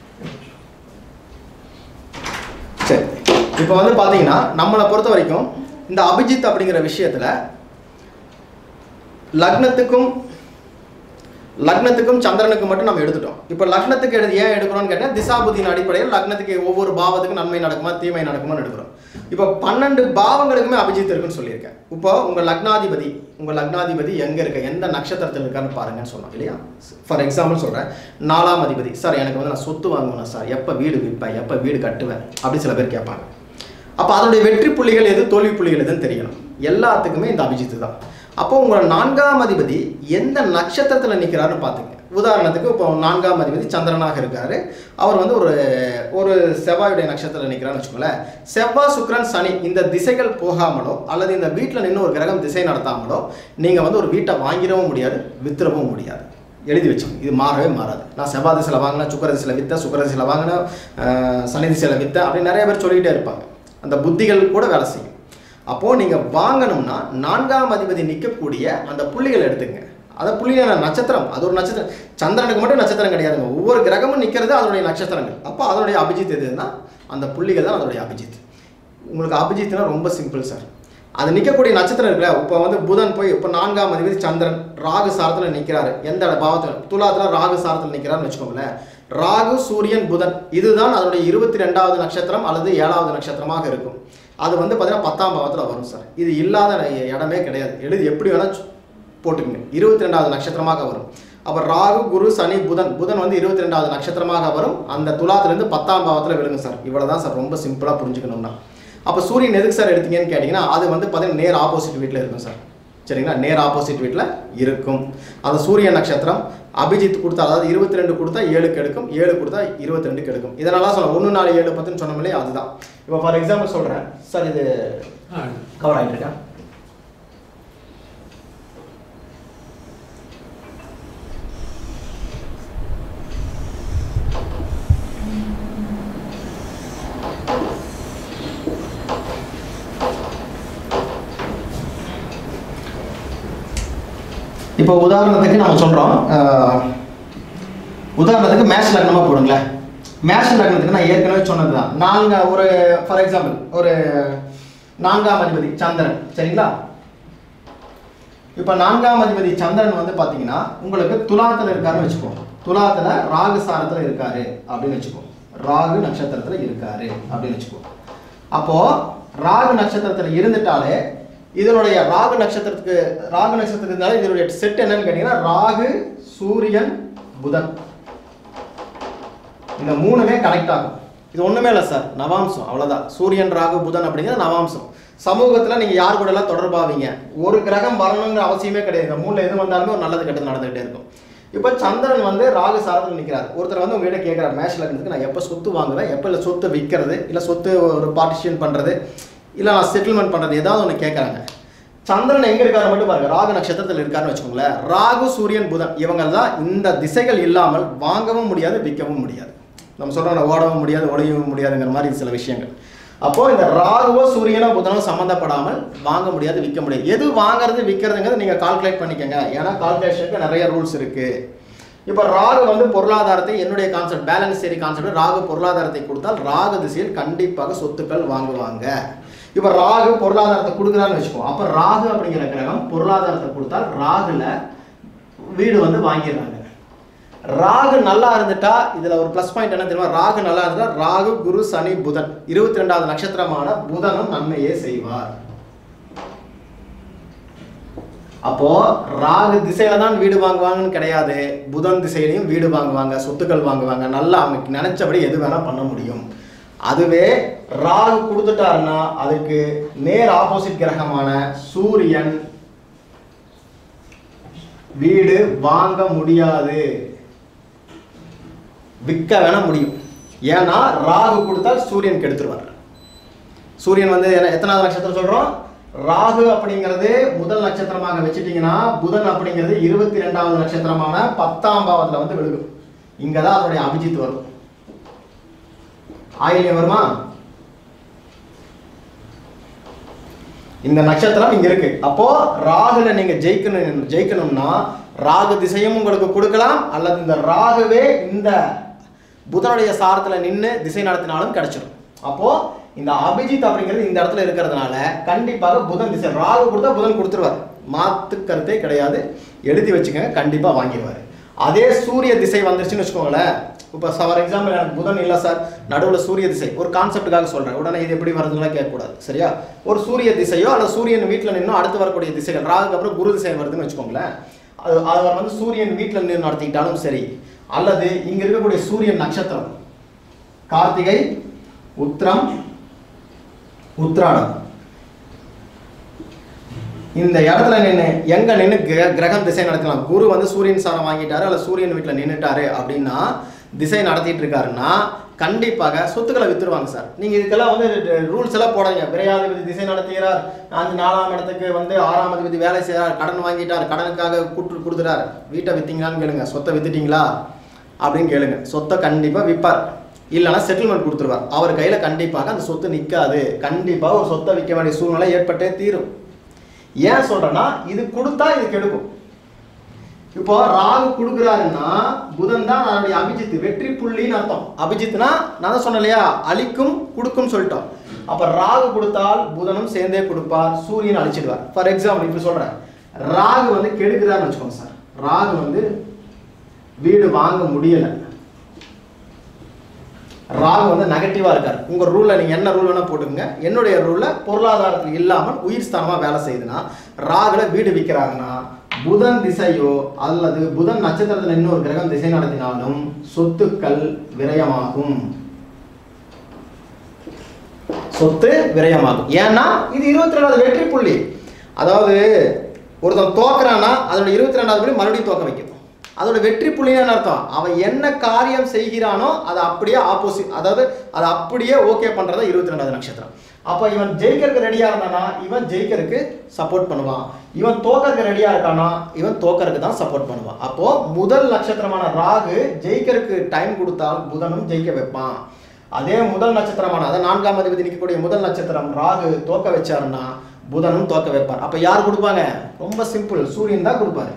சரி இப்போ வந்து பார்த்தீங்கன்னா நம்மளை பொறுத்த வரைக்கும் இந்த அபிஜித் அப்படிங்கிற விஷயத்தில் லக்னத்துக்கும் லக்னத்துக்கும் சந்திரனுக்கும் மட்டும் நம்ம எடுத்துட்டோம் இப்போ லக்னத்துக்கு எடு ஏன் எடுக்கிறோம்னு கேட்டால் திசாபுதியின் அடிப்படையில் லக்னத்துக்கு ஒவ்வொரு பாவத்துக்கும் நன்மை நடக்குமா தீமை நடக்குமான்னு எடுக்கிறோம் இப்போ பன்னெண்டு பாவங்களுக்குமே அபிஜித் இருக்குன்னு சொல்லியிருக்கேன் இப்போ உங்கள் லக்னாதிபதி உங்கள் லக்னாதிபதி எங்கே இருக்க எந்த நட்சத்திரத்தில் இருக்கான்னு பாருங்கன்னு சொன்னோம் இல்லையா ஃபார் எக்ஸாம்பிள் சொல்கிறேன் நாலாம் அதிபதி சார் எனக்கு வந்து நான் சொத்து வாங்குவேன் சார் எப்போ வீடு விற்பேன் எப்போ வீடு கட்டுவேன் அப்படி சில பேர் கேட்பாங்க அப்போ அதனுடைய வெற்றி புள்ளிகள் எது தோல்வி புள்ளிகள் எதுன்னு தெரியணும் எல்லாத்துக்குமே இந்த அபிஜித்து தான் அப்போ உங்களோட நான்காம் அதிபதி எந்த நட்சத்திரத்தில் நிற்கிறாருன்னு பார்த்துங்க உதாரணத்துக்கு இப்போ நான்காம் அதிபதி சந்திரனாக இருக்காரு அவர் வந்து ஒரு ஒரு செவ்வாயுடைய நட்சத்திரத்தில் நிற்கிறான்னு வச்சுக்கோங்களேன் செவ்வாய் சுக்கிரன் சனி இந்த திசைகள் போகாமலோ அல்லது இந்த வீட்டில் நின்று ஒரு கிரகம் திசை நடத்தாமலோ நீங்கள் வந்து ஒரு வீட்டை வாங்கிடவும் முடியாது வித்துறவும் முடியாது எழுதி வச்சுக்கோங்க இது மாறவே மாறாது நான் செவ்வாய் திசையில் வாங்கினேன் சுக்கர திசையில் வித்தேன் சுக்கர திசையில் வாங்கினேன் அஹ், சனி திசையில் வித்தேன் அப்படி நிறைய பேர் சொல்லிக்கிட்டே இருப்பாங்க அந்த புத்திகள் கூட வேலை செய்யும் அப்போது நீங்கள் வாங்கணும்னா நான்காம் அதிபதி நிற்கக்கூடிய அந்த புள்ளிகளை எடுத்துங்க அதை புள்ளியான நட்சத்திரம் அது ஒரு நட்சத்திரம் சந்திரனுக்கு மட்டும் நட்சத்திரம் கிடையாதுங்க ஒவ்வொரு கிரகமும் நிற்கிறது அதனுடைய நட்சத்திரங்கள் அப்போ அதனுடைய அபிஜித் எதுன்னா அந்த புள்ளிகள் தான் அதனுடைய அபிஜித் உங்களுக்கு அபிஜித்னா ரொம்ப சிம்பிள் சார் அது நிற்கக்கூடிய நட்சத்திரம் இருக்குல்ல இப்போ வந்து புதன் போய் இப்போ நான்காம் அதிபதி சந்திரன் ராகு சாரத்தில் நிற்கிறாரு எந்த பாவத்தில் துலாத்தில் ராகு சாரத்தில் நிற்கிறாருன்னு வச்சுக்கோங்களேன் ராகு சூரியன் புதன் இதுதான் அதனுடைய இருபத்தி ரெண்டாவது நட்சத்திரம் அல்லது ஏழாவது நட்சத்திரமாக இருக்கும் அது வந்து பார்த்தீங்கன்னா பத்தாம் பாவத்தில் வரும் சார் இது இல்லாத இடமே கிடையாது எழுதி எப்படி வேணால் போட்டுக்கங்க இருபத்தி ரெண்டாவது நட்சத்திரமாக வரும் அப்போ ராகு குரு சனி புதன் புதன் வந்து இருபத்தி ரெண்டாவது நட்சத்திரமாக வரும் அந்த துலாத்துலேருந்து பத்தாம் பாவத்தில் விழுங்க சார் இவ்வளோ தான் சார் ரொம்ப சிம்பிளாக புரிஞ்சுக்கணும்னா அப்போ சூரியன் எதுக்கு சார் எடுத்தீங்கன்னு கேட்டிங்கன்னா அது வந்து பார்த்தீங்கன்னா நேர் ஆப்போசிட் வீட்டில் இருக்கும் சார் சரிங்களா நேர் ஆப்போசிட் வீட்டில் இருக்கும் அந்த சூரிய நட்சத்திரம் அபிஜித் கொடுத்தா அதாவது இருபத்தி ரெண்டு கொடுத்தா ஏழுக்கு எடுக்கும் ஏழு கொடுத்தா இருபத்தி ரெண்டுக்கு எடுக்கும் இதெல்லாம் சொல்ல ஒன்று நாலு ஏழு பத்துன்னு சொன்னோம் இல்லையா அதுதான் இப்போ ஃபார் எக்ஸாம்பிள் சொல்கிறேன் சார் இது கவர் ஆகிட்டு இருக்கா இப்போ உதாரணத்துக்கு நம்ம சொல்கிறோம் உதாரணத்துக்கு மேஷ் லக்னமாக போடுங்களேன் மேஷ் லக்னத்துக்கு நான் ஏற்கனவே சொன்னது தான் நான்கு ஒரு ஃபார் எக்ஸாம்பிள் ஒரு நான்காம் அதிபதி சந்திரன் சரிங்களா இப்போ நான்காம் அதிபதி சந்திரன் வந்து பார்த்தீங்கன்னா உங்களுக்கு துலாத்தில் இருக்காருன்னு வச்சுக்கோ துலாத்தில் ராகு சாரத்தில் இருக்காரு அப்படின்னு வச்சுக்கோ ராகு நட்சத்திரத்தில் இருக்காரு அப்படின்னு வச்சுக்கோ அப்போ ராகு நட்சத்திரத்தில் இருந்துட்டாலே இதனுடைய ராகு நட்சத்திரத்துக்கு ராகு நட்சத்திரத்தினால இதனுடைய செட் என்னன்னு கேட்டீங்கன்னா ராகு சூரியன் புதன் இந்த மூணுமே கனெக்ட் ஆகும் இது ஒண்ணுமே இல்லை சார் நவாம்சம் அவ்வளவுதான் சூரியன் ராகு புதன் அப்படிங்கிறது நவாம்சம் சமூகத்துல நீங்க யார் கூட எல்லாம் தொடர்பாவீங்க ஒரு கிரகம் வரணுங்கிற அவசியமே கிடையாது இந்த மூணுல எது வந்தாலுமே ஒரு நல்லது கெட்டது நடந்துகிட்டே இருக்கும் இப்போ சந்திரன் வந்து ராகு சாரத்தில் நிற்கிறார் ஒருத்தர் வந்து உங்ககிட்ட கேட்குறாரு மேஷ் லக்னத்துக்கு நான் எப்போ சொத்து வாங்குவேன் எப்போ இல்லை சொத்து விற்கிறது இல்லை சொத்து ஒரு பார்ட்டிஷன் பண்ணுறது இல்லை நான் செட்டில்மெண்ட் பண்ணுறது ஏதாவது ஒன்று கேட்குறாங்க சந்திரன் எங்கே இருக்காரு மட்டும் பாருங்க ராகு நட்சத்திரத்தில் இருக்காருன்னு வச்சுக்கோங்களேன் ராகு சூரியன் புதன் இவங்க தான் இந்த திசைகள் இல்லாமல் வாங்கவும் முடியாது விற்கவும் முடியாது நம்ம சொல்கிறோம் ஓடவும் முடியாது உடையவும் முடியாதுங்கிற மாதிரி சில விஷயங்கள் அப்போ இந்த ராகுவோ சூரியனோ புதனோ சம்மந்தப்படாமல் வாங்க முடியாது விற்க முடியாது எது வாங்குறது விற்கிறதுங்கிறது நீங்கள் கால்குலேட் பண்ணிக்கங்க ஏன்னா கால்குலேஷனுக்கு நிறைய ரூல்ஸ் இருக்கு இப்போ ராகு வந்து பொருளாதாரத்தை என்னுடைய கான்செப்ட் பேலன்ஸ் சரி கான்செப்ட் ராகு பொருளாதாரத்தை கொடுத்தால் ராகு திசையில் கண்டிப்பாக சொத்துக்கள் வாங்குவாங்க இப்போ ராகு பொருளாதாரத்தை கொடுக்குறான்னு வச்சுக்கோ அப்போ ராகு அப்படிங்கிற கிரகம் பொருளாதாரத்தை கொடுத்தால் ராகுல வீடு வந்து வாங்கிடுறாங்க ராகு நல்லா இருந்துட்டா இதுல ஒரு ப்ளஸ் பாயிண்ட் என்ன தெரியுமா ராகு நல்லா இருந்தா ராகு குரு சனி புதன் இருபத்தி ரெண்டாவது நட்சத்திரமான புதனும் நன்மையே செய்வார் அப்போ ராகு திசையில தான் வீடு வாங்குவாங்கன்னு கிடையாது புதன் திசையிலையும் வீடு வாங்குவாங்க சொத்துக்கள் வாங்குவாங்க நல்லா அவங்க நினைச்சபடி எது வேணா பண்ண முடியும் அதுவே ராகு கொடுத்துட்டாருன்னா அதுக்கு நேர் ஆப்போசிட் கிரகமான சூரியன் வீடு வாங்க முடியாது விற்க வேணா முடியும் ஏன்னா ராகு கொடுத்தால் சூரியன் கெடுத்துருவார் சூரியன் வந்து என்ன- எத்தனாவது நட்சத்திரம் சொல்றோம் ராகு அப்படிங்கிறது முதல் நட்சத்திரமாக வச்சுட்டீங்கன்னா புதன் அப்படிங்கிறது இருபத்தி ரெண்டாவது நட்சத்திரமான பத்தாம் பாவத்துல வந்து விழுகும் இங்கதான் அதனுடைய அபிஜித் வரும் ஆயில்யம் வருமா இந்த நட்சத்திரம் இங்க இருக்கு அப்போ ராகுல நீங்க ஜெயிக்கணும் ஜெயிக்கணும்னா ராகு திசையும் உங்களுக்கு கொடுக்கலாம் அல்லது இந்த ராகுவே இந்த புதனுடைய சாரத்துல நின்று திசை நடத்தினாலும் கிடைச்சிடும் அப்போ இந்த அபிஜித் அப்படிங்கிறது இந்த இடத்துல இருக்கிறதுனால கண்டிப்பாக புதன் திசை ராகு கொடுத்தா புதன் கொடுத்துருவார் மாத்து கருத்தே கிடையாது எழுதி வச்சுக்கோங்க கண்டிப்பா வாங்கிடுவார் அதே சூரிய திசை வந்துருச்சுன்னு வச்சுக்கோங்களேன் இப்போ ஃபார் எக்ஸாம்பிள் எனக்கு புதன் இல்லை சார் நடுவில் சூரிய திசை ஒரு கான்செப்டுக்காக சொல்கிறேன் உடனே இது எப்படி வருதுலாம் கேட்கக்கூடாது சரியா ஒரு சூரிய திசையோ அல்லது சூரியன் வீட்டில் நின்னோ அடுத்து வரக்கூடிய திசைகள் ராகுக்கு அப்புறம் குரு திசை வருதுன்னு வச்சுக்கோங்களேன் அது அவர் வந்து சூரியன் வீட்டில் நின்று நடத்திக்கிட்டாலும் சரி அல்லது இங்கே இருக்கக்கூடிய சூரியன் நட்சத்திரம் கார்த்திகை உத்திரம் உத்ராடம் இந்த இடத்துல நின்று எங்க நின்று கிரகம் திசை நடத்தலாம் குரு வந்து சூரியன் சாரம் வாங்கிட்டாரு அல்ல சூரியன் வீட்டில் நின்றுட்டாரு அப்படின்னா திசை நடத்திட்டு இருக்காருன்னா கண்டிப்பாக சொத்துக்களை வித்துருவாங்க சார் நீங்க இதுக்கெல்லாம் வந்து ரூல்ஸ் எல்லாம் போடாதீங்க விரையாதிபதி திசை நடத்துகிறார் அந்த நாலாம் இடத்துக்கு வந்து ஆறாம் அதிபதி வேலை செய்கிறார் கடன் வாங்கிட்டார் கடனுக்காக கூட்டு கொடுத்துட்டார் வீட்டை வித்தீங்களான்னு கேளுங்க சொத்தை வித்துட்டீங்களா அப்படின்னு கேளுங்க சொத்தை கண்டிப்பாக விற்பார் இல்லைன்னா செட்டில்மெண்ட் கொடுத்துருவார் அவர் கையில் கண்டிப்பாக அந்த சொத்து நிற்காது கண்டிப்பாக ஒரு சொத்தை விற்க வேண்டிய சூழ்நிலை ஏற்பட்டே தீரும் ஏன் சொல்றேன்னா இது கொடுத்தா இது கெடுக்கும் இப்போ ராகு கொடுக்குறாருன்னா புதன் தான் அதனுடைய அபிஜித் வெற்றி புள்ளின்னு அர்த்தம் அபிஜித்னா நான் தான் சொன்னேன் இல்லையா அழிக்கும் கொடுக்கும் சொல்லிட்டோம் அப்ப ராகு கொடுத்தால் புதனும் சேர்ந்தே கொடுப்பார் சூரியன் அழிச்சிடுவார் ஃபார் எக்ஸாம்பிள் இப்படி சொல்றேன் ராகு வந்து கெடுக்குறாருன்னு வச்சுக்கோங்க சார் ராகு வந்து வீடு வாங்க முடியல ராகு வந்து நெகட்டிவா இருக்கார் உங்க ரூல்ல நீங்க என்ன ரூல் வேணா போட்டுக்கங்க என்னுடைய ரூல்ல பொருளாதாரத்தில் இல்லாமல் உயிர் ஸ்தானமா வேலை செய்யுதுன்னா ராகுல வீடு விற்கிறாருன்னா புதன் திசையோ அல்லது புதன் நட்சத்திரத்தில் இன்னொரு கிரகம் திசை நடத்தினாலும் சொத்துக்கள் விரயமாகும் சொத்து விரயமாகும் ஏன்னா இது இருபத்தி ரெண்டாவது வெற்றி புள்ளி அதாவது ஒருத்தன் தோக்குறான்னா அதோட இருபத்தி ரெண்டாவது புள்ளி மறுபடியும் தோக்க வைக்கும் அதோட வெற்றி புள்ளின்னு அர்த்தம் அவன் என்ன காரியம் செய்கிறானோ அதை அப்படியே ஆப்போசிட் அதாவது அதை அப்படியே ஓகே பண்றதா இருபத்தி ரெண்டாவது நட்சத்திரம் அப்போ இவன் ஜெயிக்கிறதுக்கு ரெடியா இருந்தானா இவன் ஜெயிக்கிறதுக்கு சப்போர்ட் பண்ணுவான் இவன் தோக்கறதுக்கு ரெடியா இருக்கானா இவன் தோக்கறதுக்கு தான் சப்போர்ட் பண்ணுவான் அப்போ முதல் நட்சத்திரமான ராகு ஜெயிக்கிறதுக்கு டைம் கொடுத்தால் புதனும் ஜெயிக்க வைப்பான் அதே முதல் நட்சத்திரமான அதாவது நான்காம் அதிபதி நிற்கக்கூடிய முதல் நட்சத்திரம் ராகு தோக்க வச்சாருன்னா புதனும் தோக்க வைப்பார் அப்ப யார் கொடுப்பாங்க ரொம்ப சிம்பிள் சூரியன் தான் கொடுப்பாரு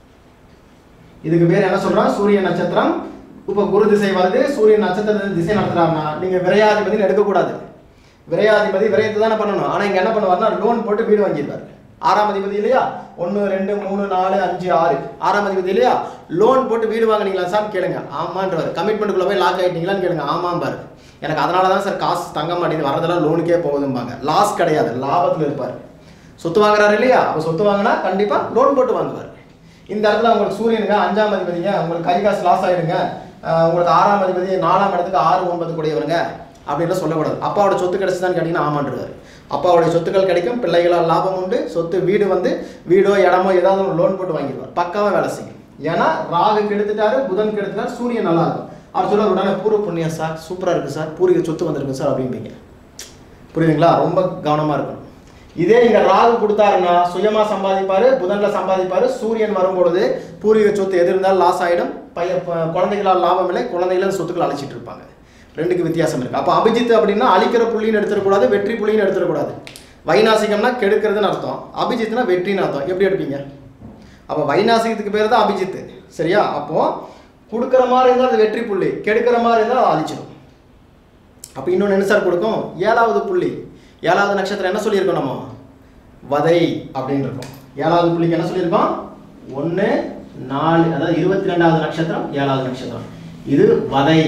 இதுக்கு பேர் என்ன சொல்றான் சூரிய நட்சத்திரம் இப்ப குரு திசை வருது சூரியன் நட்சத்திரத்தின் திசை நடத்துறாருன்னா நீங்க விரையாதிபதினு எடுக்கக்கூடாது விரையாதிபதி விரயத்தை தானே பண்ணணும் ஆனா இங்க என்ன பண்ணுவாருன்னா லோன் போட்டு வீடு வாங்கிடுவாரு ஆறாம் அதிபதி இல்லையா ஒன்று ரெண்டு மூணு நாலு அஞ்சு ஆறு ஆறாம் அதிபதி இல்லையா லோன் போட்டு வீடு வாங்குனீங்களா சார் கேளுங்க ஆமான்றவர் கமிட்மெண்ட்டுக்குள்ள போய் லாக் ஆயிட்டீங்களான்னு கேளுங்க ஆமாம் பாரு எனக்கு அதனால தான் சார் காசு தங்க மாட்டேங்குது வரதெல்லாம் லோனுக்கே போகுதும்பாங்க லாஸ் கிடையாது லாபத்தில் இருப்பார் சொத்து வாங்குறாரு இல்லையா அப்போ சொத்து வாங்கினா கண்டிப்பாக லோன் போட்டு வாங்குவார் இந்த இடத்துல உங்களுக்கு சூரியனுங்க அஞ்சாம் அதிபதிங்க உங்களுக்கு கை காசு லாஸ் ஆயிடுங்க அஹ் உங்களுக்கு ஆறாம் அதிபதி நாலாம் இடத்துக்கு ஆறு ஒன்பது கூடியவருங்க அப்படின்லாம் சொல்லக்கூடாது அப்பாவோட சொத்து கிடைச்சுதான் கேட்டிங்கன்னா ஆமான்றாரு அப்பாவுடைய சொத்துக்கள் கிடைக்கும் பிள்ளைகளால் லாபம் உண்டு சொத்து வீடு வந்து வீடோ இடமோ ஏதாவது ஒரு லோன் போட்டு வாங்கிடுவார் பக்காவாக வேலை செய்யும் ஏன்னா ராகு கெடுத்துட்டாரு புதன் கெடுத்துட்டாரு சூரியன் நல்லா இருக்கும் அவர் சொல்ல உடனே பூர்வ புண்ணியம் சார் சூப்பராக இருக்குது சார் பூர்வீக சொத்து வந்திருக்கு சார் அப்படிம்பீங்க புரியுதுங்களா ரொம்ப கவனமாக இருக்கணும் இதே இங்க ராகு கொடுத்தாருன்னா சுயமா சம்பாதிப்பாரு புதன்ல சம்பாதிப்பாரு சூரியன் வரும்பொழுது பூர்வீக சொத்து எது இருந்தாலும் லாஸ் ஆயிடும் பைய ப- குழந்தைகளால் லாபம் இல்லை குழந்தைகளும் சொத்துக்கள் அழைச்சிட்டு இருப்பாங்க ரெண்டுக்கு வித்தியாசம் இருக்கு அப்போ அபிஜித் அப்படின்னா அழிக்கிற புள்ளின்னு எடுத்துடக்கூடாது வெற்றி புள்ளின்னு எடுத்துடக்கூடாது வைநாசிகம்னா கெடுக்கிறதுன்னு அர்த்தம் அபிஜித்னா வெற்றின்னு அர்த்தம் எப்படி எடுப்பீங்க அப்போ வைநாசிகத்துக்கு பேர் தான் அபிஜித் சரியா அப்போ கொடுக்குற மாதிரி இருந்தால் அது வெற்றி புள்ளி கெடுக்கிற மாதிரி இருந்தால் அது அழிச்சிடும் அப்போ இன்னொன்று என்ன சார் கொடுக்கும் ஏழாவது புள்ளி ஏழாவது நட்சத்திரம் என்ன சொல்லியிருக்கோம் நம்ம வதை அப்படின்னு இருக்கும் ஏழாவது புள்ளிக்கு என்ன சொல்லியிருக்கோம் ஒன்று நாலு அதாவது இருபத்தி ரெண்டாவது நட்சத்திரம் ஏழாவது நட்சத்திரம் இது வதை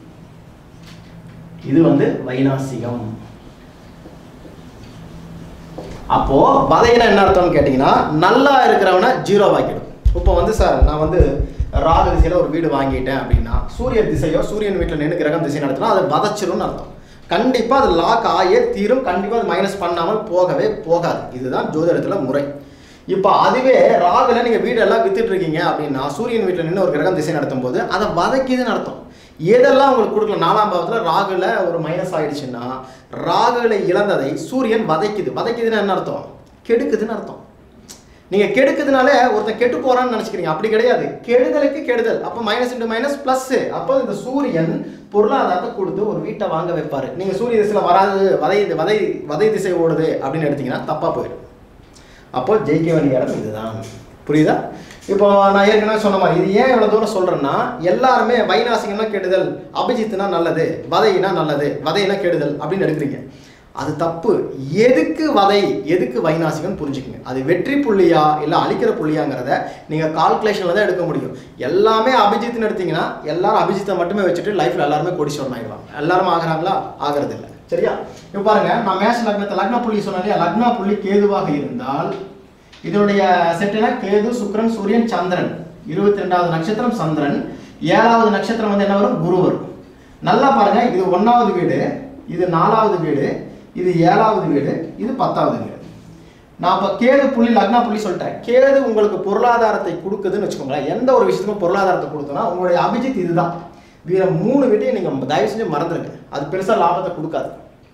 இது வந்து வைநாசிகம் அப்போ வதைனா என்ன அர்த்தம்னு கேட்டிங்கன்னா நல்லா இருக்கிறவனை ஜீரோ ஆக்கிடும் இப்போ வந்து சார் நான் வந்து ராகு திசையில் ஒரு வீடு வாங்கிட்டேன் அப்படின்னா சூரிய திசையோ சூரியன் வீட்டில் நின்று கிரகம் திசை நடத்தினா அதை வதச்சிரும்னு அர்த்தம் கண்டிப்பாக அது லாக் ஆகியே தீரும் கண்டிப்பாக அது மைனஸ் பண்ணாமல் போகவே போகாது இதுதான் ஜோதிடத்தில் முறை இப்போ அதுவே ராகுல நீங்கள் வீடெல்லாம் வித்துட்டு இருக்கீங்க அப்படின்னா சூரியன் வீட்டில் நின்று ஒரு கிரகம் திசை நடத்தும் போது அதை வதக்கிதுன்னு அர்த்தம் எதெல்லாம் உங்களுக்கு கொடுக்கல நாலாம் பாவத்தில் ராகுல ஒரு மைனஸ் ஆயிடுச்சுன்னா ராகுல இழந்ததை சூரியன் வதைக்குது வதைக்குதுன்னு என்ன அர்த்தம் கெடுக்குதுன்னு அர்த்தம் நீங்க கெடுக்குதுனாலே ஒருத்தன் கெட்டு போறான்னு நினைச்சுக்கிறீங்க அப்படி கிடையாது கெடுதலுக்கு கெடுதல் அப்போ மைனஸ் இன்டு மைனஸ் பிளஸ் அப்போ இந்த சூரியன் பொருளாதாரத்தை கொடுத்து ஒரு வீட்டை வாங்க வைப்பாரு நீங்க சூரிய திசையில வராது வதை வதை வதை திசை ஓடுது அப்படின்னு எடுத்தீங்கன்னா தப்பா போயிடும் அப்போ ஜெயிக்க வேண்டிய இடம் இதுதான் புரியுதா இப்போ நான் ஏற்கனவே சொன்ன மாதிரி இது ஏன் இவ்வளோ தூரம் சொல்கிறேன்னா எல்லாருமே வைநாசிகம்னா கெடுதல் அபிஜித்னா நல்லது வதைனா நல்லது வதைனா கெடுதல் அப்படின்னு எடுக்கிறீங்க அது தப்பு எதுக்கு வதை எதுக்கு வைநாசிகம் புரிஞ்சுக்குங்க அது வெற்றி புள்ளியா இல்லை அழிக்கிற புள்ளியாங்கிறத நீங்கள் கால்குலேஷனில் தான் எடுக்க முடியும் எல்லாமே அபிஜித்னு எடுத்தீங்கன்னா எல்லாரும் அபிஜித்தை மட்டுமே வச்சுட்டு லைஃப்பில் எல்லாருமே கோடீஸ்வரன் ஆகிடுவாங்க எல்லாரும் ஆகுறாங்களா ஆகிறது இல்லை சரியா இப்போ பாருங்க நான் மேஷ லக்னத்தை லக்ன புள்ளி சொன்னேன் இல்லையா லக்ன புள்ளி கேதுவாக இருந்தால் இதனுடைய செட்டுனா கேது சுக்கிரன் சூரியன் சந்திரன் இருபத்தி ரெண்டாவது நட்சத்திரம் சந்திரன் ஏழாவது நட்சத்திரம் வந்து என்ன வரும் குரு வரும் நல்லா பாருங்க இது ஒன்றாவது வீடு இது நாலாவது வீடு இது ஏழாவது வீடு இது பத்தாவது வீடு நான் இப்போ கேது புள்ளி லக்னா புள்ளி சொல்லிட்டேன் கேது உங்களுக்கு பொருளாதாரத்தை கொடுக்குதுன்னு வச்சுக்கோங்களேன் எந்த ஒரு விஷயத்துக்கும் பொருளாதாரத்தை கொடுத்தோன்னா உங்களுடைய அபிஜித் இதுதான் வேற மூணு வீட்டையும் நீங்கள் தயவு செஞ்சு மறந்துடுங்க அது பெருசாக லாபத்தை கொடுக்காது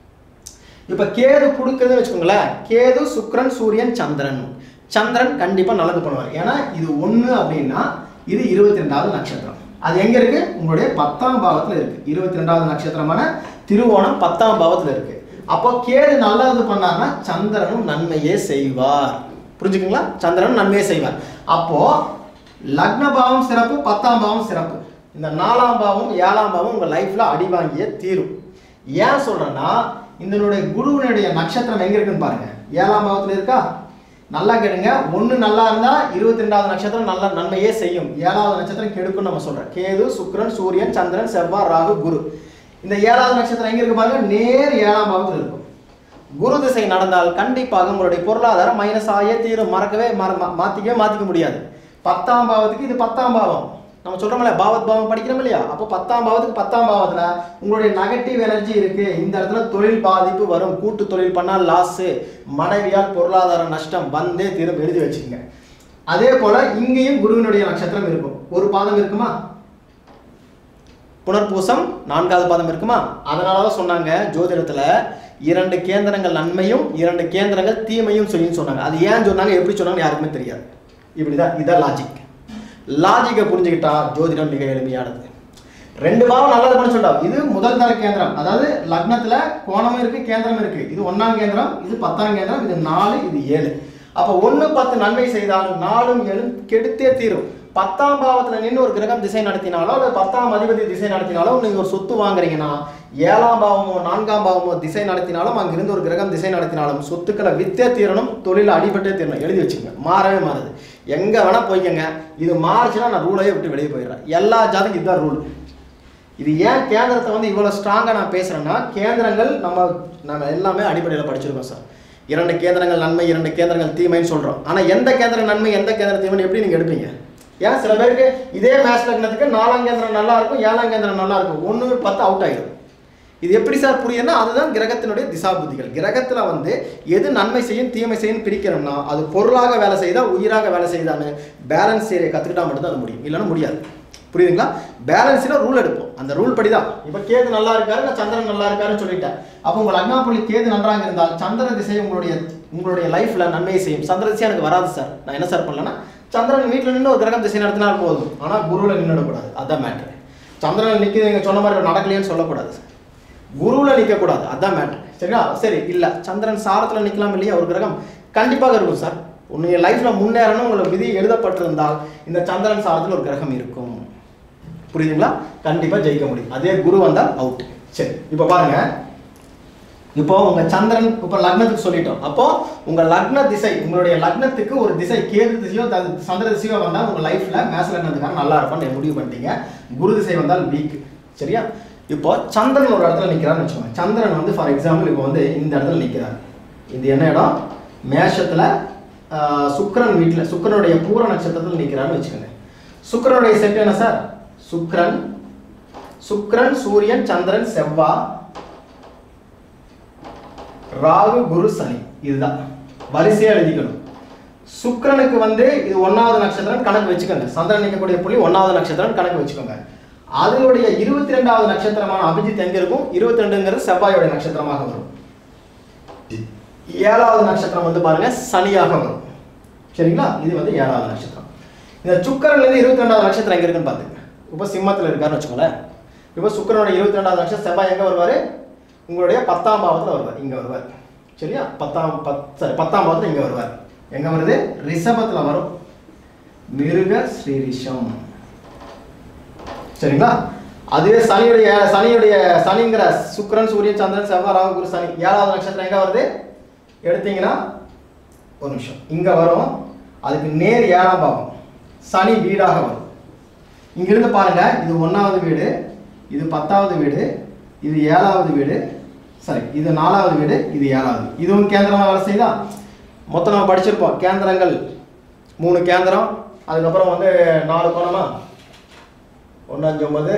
இப்போ கேது கொடுக்குதுன்னு வச்சுக்கோங்களேன் கேது சுக்கிரன் சூரியன் சந்திரன் சந்திரன் கண்டிப்பாக நல்லது பண்ணுவார் ஏன்னா இது ஒன்று அப்படின்னா இது இருபத்தி ரெண்டாவது நட்சத்திரம் அது எங்க இருக்கு உங்களுடைய பத்தாம் பாவத்தில் இருக்கு இருபத்தி ரெண்டாவது நட்சத்திரமான திருவோணம் பத்தாம் பாவத்தில் இருக்கு அப்போ கேது நல்லது பண்ணார்னா சந்திரனும் நன்மையே செய்வார் புரிஞ்சுக்குங்களா சந்திரனும் நன்மையே செய்வார் அப்போ லக்ன பாவம் சிறப்பு பத்தாம் பாவம் சிறப்பு இந்த நாலாம் பாவம் ஏழாம் பாவம் உங்க லைஃப்ல அடி வாங்கியே தீரும் ஏன் சொல்றேன்னா இதனுடைய குருவினுடைய நட்சத்திரம் எங்க இருக்குன்னு பாருங்க ஏழாம் பாவத்துல இருக்கா நல்லா கேளுங்க ஒண்ணு நல்லா இருந்தா இருபத்தி ரெண்டாவது நட்சத்திரம் நல்ல நன்மையே செய்யும் ஏழாவது நட்சத்திரம் கெடுக்கும் நம்ம சொல்றோம் கேது சுக்கிரன் சூரியன் சந்திரன் செவ்வாய் ராகு குரு இந்த ஏழாவது நட்சத்திரம் எங்க இருக்கு பாருங்க நேர் ஏழாம் பாவத்தில் இருக்கும் குரு திசை நடந்தால் கண்டிப்பாக உங்களுடைய பொருளாதாரம் மைனஸ் ஆகியே தீரும் மறக்கவே மற மா- மாத்திக்கவே மாத்திக்க முடியாது பத்தாம் பாவத்துக்கு இது பத்தாம் பாவம் நம்ம சொல்றோம்ல பாவத் பாவம் படிக்கிறோம் இல்லையா அப்போ பத்தாம் பாவத்துக்கு பத்தாம் பாவத்துல உங்களுடைய நெகட்டிவ் எனர்ஜி இருக்கு இந்த இடத்துல தொழில் பாதிப்பு வரும் கூட்டு தொழில் பண்ணால் லாஸ் மனைவியால் பொருளாதார நஷ்டம் வந்தே தீரும் எழுதி வச்சுக்கோங்க அதே போல இங்கேயும் குருவினுடைய நட்சத்திரம் இருக்கும் ஒரு பாதம் இருக்குமா புனர்பூசம் நான்காவது பாதம் இருக்குமா அதனால தான் சொன்னாங்க ஜோதிடத்துல இரண்டு கேந்திரங்கள் நன்மையும் இரண்டு கேந்திரங்கள் தீமையும் செய்யும் சொன்னாங்க அது ஏன் சொன்னாங்க எப்படி சொன்னாங்க யாருக்குமே தெரியாது இப்படிதான் இதான் லாஜிக் லாஜிக்கை புரிஞ்சுக்கிட்டா ஜோதிடம் மிக எளிமையானது ரெண்டு பாவம் நல்லது பண்ண சொல்றா இது முதல் தர கேந்திரம் அதாவது லக்னத்துல கோணமும் இருக்கு கேந்திரம் இருக்கு இது ஒன்னாம் கேந்திரம் இது பத்தாம் கேந்திரம் இது நாலு இது ஏழு அப்ப ஒண்ணு பத்து நன்மை செய்தாலும் நாலும் ஏழும் கெடுத்தே தீரும் பத்தாம் பாவத்துல நின்று ஒரு கிரகம் திசை நடத்தினாலோ அல்லது பத்தாம் அதிபதி திசை நடத்தினாலோ நீங்க ஒரு சொத்து வாங்குறீங்கன்னா ஏழாம் பாவமோ நான்காம் பாவமோ திசை நடத்தினாலும் அங்கிருந்து ஒரு கிரகம் திசை நடத்தினாலும் சொத்துக்களை வித்தே தீரணும் தொழில அடிபட்டே தீரணும் எழுதி வச்சுங்க மாறவே மாறுது எங்க வேணா போய்க்கங்க இது மாறுச்சுன்னா நான் ரூலையே விட்டு வெளியே போயிடுறேன் எல்லா ஜாதிக்கும் இதுதான் ரூல் இது ஏன் கேந்திரத்தை வந்து இவ்வளோ ஸ்ட்ராங்காக நான் பேசுகிறேன்னா கேந்திரங்கள் நம்ம நம்ம எல்லாமே அடிப்படையில் படிச்சிருக்கோம் சார் இரண்டு கேந்திரங்கள் நன்மை இரண்டு கேந்திரங்கள் தீமைன்னு சொல்கிறோம் ஆனால் எந்த கேந்திரம் நன்மை எந்த கேந்திரம் தீமைன்னு எப்படி நீங்கள் எடுப்பீங்க ஏன் சில பேருக்கு இதே மேட்ச் லக்னத்துக்கு நாலாம் கேந்திரம் நல்லா இருக்கும் ஏழாம் கேந்திரம் நல்லா இருக்கும் ஒன்று பத்து அவுட் ஆகிடும் இது எப்படி சார் புரியுதுன்னா அதுதான் கிரகத்தினுடைய திசா புத்திகள் கிரகத்தில் வந்து எது நன்மை செய்யும் தீமை செய்யும் பிரிக்கிறோம்னா அது பொருளாக வேலை செய்தா உயிராக வேலை செய்தான்னு பேலன்ஸ் ஏரியா கற்றுக்கிட்டா மட்டும்தான் அது முடியும் இல்லைன்னா முடியாது புரியுதுங்களா பேலன்ஸில் ரூல் எடுப்போம் அந்த ரூல் படி தான் இப்போ கேது நல்லா இருக்காரு நான் சந்திரன் நல்லா இருக்காருன்னு சொல்லிட்டேன் அப்போ உங்கள் லக்னாப்புள்ளி கேது நன்றாக இருந்தால் சந்திர திசை உங்களுடைய உங்களுடைய லைஃப்பில் நன்மையை செய்யும் சந்திர திசை எனக்கு வராது சார் நான் என்ன சார் பண்ணலன்னா சந்திரன் வீட்டில் நின்று ஒரு கிரகம் திசை நடத்தினால் போதும் ஆனால் குருவில் நின்றுடக்கூடாது அதான் மேட்ரு சந்திரன் நிற்கிது நீங்கள் சொன்ன மாதிரி நடக்கலையேன்னு சொல்லக்கூடாது சார் குருவில் நிற்கக்கூடாது அதான் மேட்ரு சரிங்களா சரி இல்லை சந்திரன் சாரத்தில் நிற்கலாம் இல்லையா ஒரு கிரகம் கண்டிப்பாக இருக்கும் சார் உன்னுடைய லைஃப்பில் முன்னேறணும் உங்களுக்கு விதி எழுதப்பட்டிருந்தால் இந்த சந்திரன் சாரத்தில் ஒரு கிரகம் இருக்கும் புரியுதுங்களா கண்டிப்பாக ஜெயிக்க முடியும் அதே குரு வந்தால் அவுட் சரி இப்போ பாருங்க இப்போ உங்க சந்திரன் இப்போ லக்னத்துக்கு சொல்லிட்டோம் அப்போ உங்க லக்ன திசை உங்களுடைய லக்னத்துக்கு ஒரு திசை கேது திசையோ த- சந்திர திசையோ வந்தால் உங்க லைஃப்ல மேச லக்னத்துக்காக நல்லா இருக்கும்னு நீங்க முடிவு பண்ணிட்டீங்க குரு திசை வந்தால் வீக் சரியா இப்போ சந்திரன் ஒரு இடத்துல நிக்கிறான்னு வச்சுக்கோங்க சந்திரன் வந்து ஃபார் எக்ஸாம்பிள் இப்போ வந்து இந்த இடத்துல நிக்கிறார் இது என்ன இடம் மேஷத்துல ஆஹ், சுக்கிரன் வீட்டுல சுக்கிரனுடைய பூர நட்சத்திரத்தில் நிக்கிறான்னு வச்சுக்கோங்க சுக்கிரனுடைய செட் என்ன சார் சுக்கிரன் சுக்கிரன் சூரியன் சந்திரன் செவ்வாய் ராகு குரு சனி இதுதான் வரிசையா எழுதிக்கணும் சுக்கிரனுக்கு வந்து இது ஒன்னாவது நட்சத்திரம் கணக்கு வச்சுக்கோங்க சந்திரன் நிற்கக்கூடிய புள்ளி ஒன்னாவது நட்சத்திரம் கணக்கு வச்சுக்கோங்க அதனுடைய இருபத்தி ரெண்டாவது நட்சத்திரமான அபிஜித் எங்க இருக்கும் இருபத்தி ரெண்டுங்கிறது செவ்வாயோட நட்சத்திரமாக வரும் ஏழாவது நட்சத்திரம் வந்து பாருங்க சனியாக வரும் சரிங்களா இது வந்து ஏழாவது நட்சத்திரம் இந்த சுக்கரன்ல இருந்து இருபத்தி ரெண்டாவது நட்சத்திரம் எங்க இருக்குன்னு பாத்துங்க இப்போ சிம்மத்துல இருக்காருன்னு வச்சுக்கோங்களேன் இப்போ சுக்கரனோட இருபத்தி ரெண்டாவது நட்சத்திரம் செவ்வாய் எங்க வருவாரு உங்களுடைய பத்தாம் பாவத்துல வருவார் இங்க வருவார் சரியா பத்தாம் பத் சாரி பத்தாம் பாவத்துல இங்க வருவார் எங்க வருது ரிஷபத்துல வரும் மிருக ஸ்ரீரிஷம் சரிங்களா அதுவே சனியுடைய சனியுடைய சனிங்கிற சுக்கிரன் சூரியன் சந்திரன் செவ்வாய் ராகு குரு சனி ஏழாவது நட்சத்திரம் எங்க வருது எடுத்தீங்கன்னா ஒரு நிமிஷம் இங்க வரும் அதுக்கு நேர் ஏழாம் பாவம் சனி வீடாக வரும் இங்கிருந்து பாருங்க இது ஒன்னாவது வீடு இது பத்தாவது வீடு இது ஏழாவது வீடு சரி இது நாலாவது வீடு இது ஏழாவது இதுவும் கேந்திரமா வேலை செய்யுதா மொத்தம் நம்ம படிச்சிருப்போம் கேந்திரங்கள் மூணு கேந்திரம் அதுக்கப்புறம் வந்து நாலு கோணமா ஒன்று அஞ்சு ஒன்பது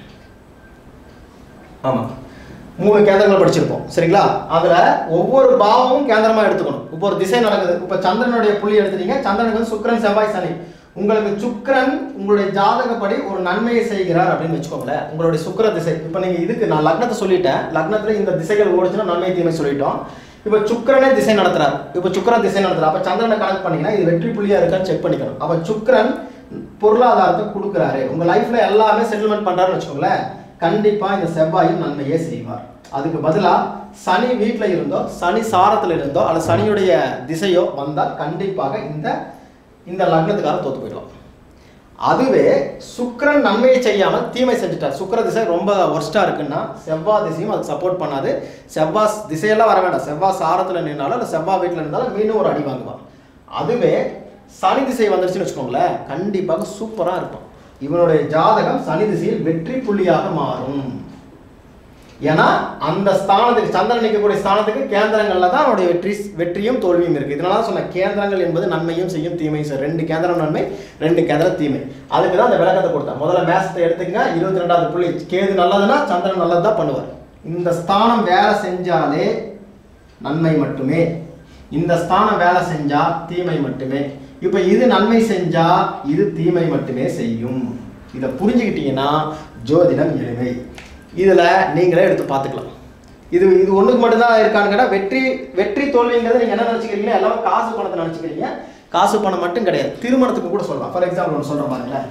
ஆமாம் மூணு கேந்திரங்கள் படிச்சிருப்போம் சரிங்களா அதில் ஒவ்வொரு பாவமும் கேந்திரமாக எடுத்துக்கணும் இப்போ ஒரு திசை நடக்குது இப்போ சந்திரனுடைய புள்ளி எடுத்துட்டீங்க சந்திரனுக்கு வந்து சுக்கிரன் செவ்வாய் சனி உங்களுக்கு சுக்கிரன் உங்களுடைய ஜாதகப்படி ஒரு நன்மையை செய்கிறார் அப்படின்னு வச்சுக்கோங்களேன் உங்களுடைய சுக்கிர திசை இப்போ நீங்கள் இதுக்கு நான் லக்னத்தை சொல்லிட்டேன் லக்னத்தில் இந்த திசைகள் ஓடிச்சுன்னா நன்மை தீமை சொல்லிட்டோம் இப்போ சுக்கிரனே திசை நடத்துறார் இப்போ சுக்கிரன் திசை நடத்துறார் அப்போ சந்திரனை கனெக்ட் பண்ணீங்கன்னா இது வெற்றி புள்ளியா இருக்கான்னு செக் பண்ணிக்கணும் அப்போ சுக்கிரன் பொருளாதாரத்தை கொடுக்குறாரு உங்க லைஃப்ல எல்லாமே செட்டில்மெண்ட் பண்றாருன்னு வச்சுக்கோங்களேன் கண்டிப்பா இந்த செவ்வாயும் நன்மையே செய்வார் அதுக்கு பதிலா சனி வீட்ல இருந்தோ சனி சாரத்துல இருந்தோ அல்லது சனியுடைய திசையோ வந்தால் கண்டிப்பாக இந்த இந்த லக்னத்துக்காரர் தோத்து போயிடலாம் அதுவே சுக்கிரன் நன்மையை செய்யாமல் தீமை செஞ்சுட்டார் சுக்கிர திசை ரொம்ப ஒர்ஸ்டா இருக்குன்னா செவ்வாய் திசையும் அதுக்கு சப்போர்ட் பண்ணாது செவ்வாய் திசையெல்லாம் வர வேண்டாம் செவ்வாய் சாரத்துல நின்னாலும் இல்லை செவ்வாய் வீட்டில் இருந்தாலும் மீண்டும் ஒரு அடி வாங்குவான் அதுவே சனி திசை வந்துருச்சுன்னு வச்சுக்கோங்களேன் கண்டிப்பாக சூப்பரா இருக்கும் இவனுடைய ஜாதகம் சனி திசையில் வெற்றி புள்ளியாக மாறும் ஏன்னா அந்த ஸ்தானத்துக்கு சந்திரன் நிற்கக்கூடிய ஸ்தானத்துக்கு கேந்திரங்கள்ல தான் அவருடைய வெற்றி வெற்றியும் தோல்வியும் இருக்கு இதனால தான் சொன்ன கேந்திரங்கள் என்பது நன்மையும் செய்யும் தீமையும் செய்யும் ரெண்டு கேந்திரம் நன்மை ரெண்டு கேந்திரம் தீமை அதுக்கு தான் அந்த விளக்கத்தை கொடுத்தேன் முதல்ல மேசத்தை எடுத்துக்கங்க இருபத்தி ரெண்டாவது புள்ளி கேது நல்லதுன்னா சந்திரன் நல்லது தான் பண்ணுவார் இந்த ஸ்தானம் வேலை செஞ்சாலே நன்மை மட்டுமே இந்த ஸ்தானம் வேலை செஞ்சா தீமை மட்டுமே இப்போ இது நன்மை செஞ்சா இது தீமை மட்டுமே செய்யும் இதை புரிஞ்சுக்கிட்டீங்கன்னா ஜோதிடம் எளிமை இதில் நீங்களே எடுத்து பார்த்துக்கலாம் இது இது ஒன்றுக்கு மட்டும்தான் இருக்கான்னு கேட்டால் வெற்றி வெற்றி தோல்விங்கிறது நீங்கள் என்ன நினச்சிக்கிறீங்களோ எல்லாமே காசு பணத்தை நினச்சிக்கிறீங்க காசு பணம் மட்டும் கிடையாது திருமணத்துக்கு கூட சொல்லலாம் ஃபார் எக்ஸாம்பிள் ஒன்று சொல்கிறேன் பாருங்களேன்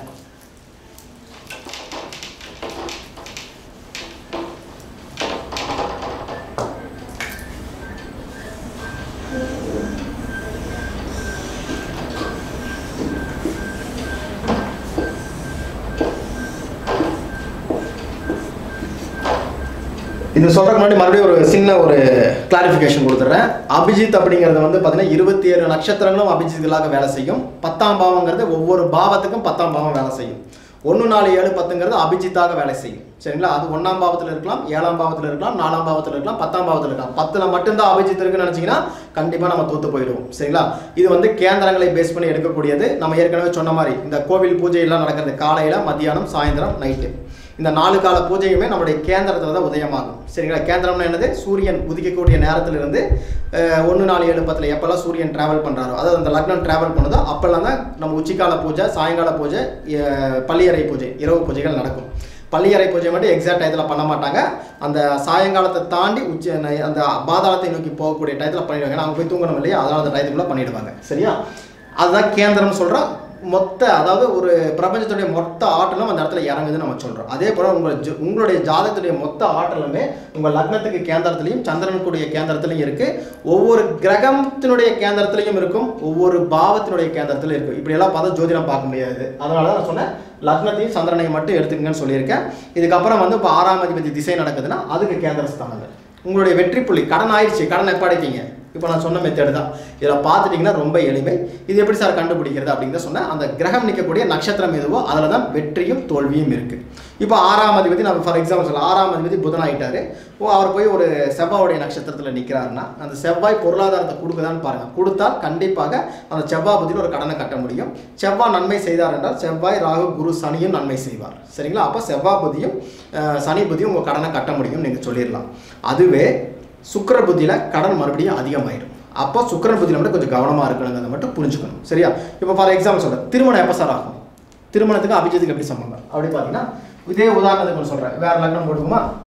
இது சொல்றதுக்கு முன்னாடி மறுபடியும் ஒரு சின்ன ஒரு கிளாரிஃபிகேஷன் கொடுத்துட்றேன் அபிஜித் அப்படிங்கிறது வந்து பார்த்தீங்கன்னா இருபத்தி ஏழு நட்சத்திரங்களும் அபிஜித்துகளாக வேலை செய்யும் பத்தாம் பாவங்கிறது ஒவ்வொரு பாவத்துக்கும் பத்தாம் பாவம் வேலை செய்யும் ஒன்று நாலு ஏழு பத்துங்கிறது அபிஜித்தாக வேலை செய்யும் சரிங்களா அது ஒன்றாம் பாவத்தில் இருக்கலாம் ஏழாம் பாவத்தில் இருக்கலாம் நாலாம் பாவத்தில் இருக்கலாம் பத்தாம் பாவத்தில் இருக்கலாம் பத்தில் மட்டும்தான் அபிஜித் இருக்குன்னு நினச்சிங்கன்னா கண்டிப்பாக நம்ம தோத்து போயிடுவோம் சரிங்களா இது வந்து கேந்திரங்களை பேஸ் பண்ணி எடுக்கக்கூடியது நம்ம ஏற்கனவே சொன்ன மாதிரி இந்த கோவில் பூஜை எல்லாம் நடக்கிறது காலையில் மத்தியானம் சாயந்தரம் நைட்டு இந்த நாலு கால பூஜையுமே நம்முடைய கேந்திரத்தில் தான் உதயமாகும் சரிங்களா கேந்திரம்னா என்னது சூரியன் உதிக்கக்கூடிய நேரத்திலிருந்து ஒன்று நாலு ஏழு பத்தில் எப்போல்லாம் சூரியன் டிராவல் பண்ணுறாரோ அதாவது அந்த லக்னம் டிராவல் பண்ணுதோ அப்போல்லாம் தான் நம்ம உச்சிக்கால பூஜை சாயங்கால பூஜை அஹ், பள்ளியறை பூஜை இரவு பூஜைகள் நடக்கும் பள்ளியறை பூஜை மட்டும் எக்ஸாக்ட் டயத்தில் பண்ண மாட்டாங்க அந்த சாயங்காலத்தை தாண்டி உச்சி அந்த பாதாளத்தை நோக்கி போகக்கூடிய டயத்தில் பண்ணிடுவாங்க ஏன்னா அவங்க போய் தூங்கணும் இல்லையா அதனால அந்த டயத்துக்குள்ளே பண்ணிடுவாங்க சரியா அதுதான் கேந்திரம்னு சொல்கிறோம் மொத்த அதாவது ஒரு பிரபஞ்சத்துடைய மொத்த ஆற்றலும் அந்த இடத்துல இறங்குதுன்னு நம்ம சொல்கிறோம் அதே போல் உங்கள் ஜ- உங்களுடைய ஜாதகத்துடைய மொத்த ஆற்றலுமே உங்கள் லக்னத்துக்கு கேந்திரத்திலையும் சந்திரனுக்குடைய கேந்திரத்திலையும் இருக்குது ஒவ்வொரு கிரகத்தினுடைய கேந்திரத்திலையும் இருக்கும் ஒவ்வொரு பாவத்தினுடைய கேந்திரத்திலும் இருக்கும் இப்படியெல்லாம் பார்த்தா ஜோதிடம் பார்க்க முடியாது அதனால தான் நான் சொன்னேன் லக்னத்தையும் சந்திரனையும் மட்டும் எடுத்துக்கங்கன்னு சொல்லியிருக்கேன் இதுக்கப்புறம் வந்து இப்போ ஆறாம் அதிபதி திசை நடக்குதுன்னா அதுக்கு கேந்திர ஸ்தானங்கள் உங்களுடைய வெற்றி புள்ளி கடன் ஆயிடுச்சு கடன் எப்போ அடைப்பீங்க இப்போ நான் சொன்ன மெத்தேடு தான் இதில் பார்த்துட்டிங்கன்னா ரொம்ப எளிமை இது எப்படி சார் கண்டுபிடிக்கிறது அப்படிங்கிறத சொன்னேன் அந்த கிரகம் நிற்கக்கூடிய நட்சத்திரம் எதுவோ அதில் தான் வெற்றியும் தோல்வியும் இருக்குது இப்போ ஆறாம் அதிபதி நம்ம ஃபார் எக்ஸாம்பிள் சொல்லலாம் ஆறாம் அதிபதி புதன் ஆயிட்டாரு ஓ அவர் போய் ஒரு செவ்வாவுடைய நட்சத்திரத்தில் நிற்கிறாருன்னா அந்த செவ்வாய் பொருளாதாரத்தை கொடுக்குதான்னு பாருங்கள் கொடுத்தால் கண்டிப்பாக அந்த செவ்வாய் புதியில் ஒரு கடனை கட்ட முடியும் செவ்வாய் நன்மை செய்தார் என்றால் செவ்வாய் ராகு குரு சனியும் நன்மை செய்வார் சரிங்களா அப்போ செவ்வாய் புதியும் அஹ், சனி புதியும் உங்கள் கடனை கட்ட முடியும் நீங்கள் சொல்லிடலாம் அதுவே சுக்கிர புத்தியில் கடன் மறுபடியும் அதிகமாயிடும் அப்போ சுக்கிரன் புத்தியில் மட்டும் கொஞ்சம் கவனமாக இருக்கணுங்கிறத மட்டும் புரிஞ்சுக்கணும் சரியா இப்போ ஃபார் எக்ஸாம்பிள் சொல்கிறேன் திருமணம் எப்போ சார் ஆகும் திருமணத்துக்கு அபிஜித்துக்கு எப்படி சம்பந்தம் அப்படி பார்த்தீங்கன்னா இதே உதாரணத்துக்கு ஒன்று சொல்கிறேன் வேறு லக்னம் போடுவோமா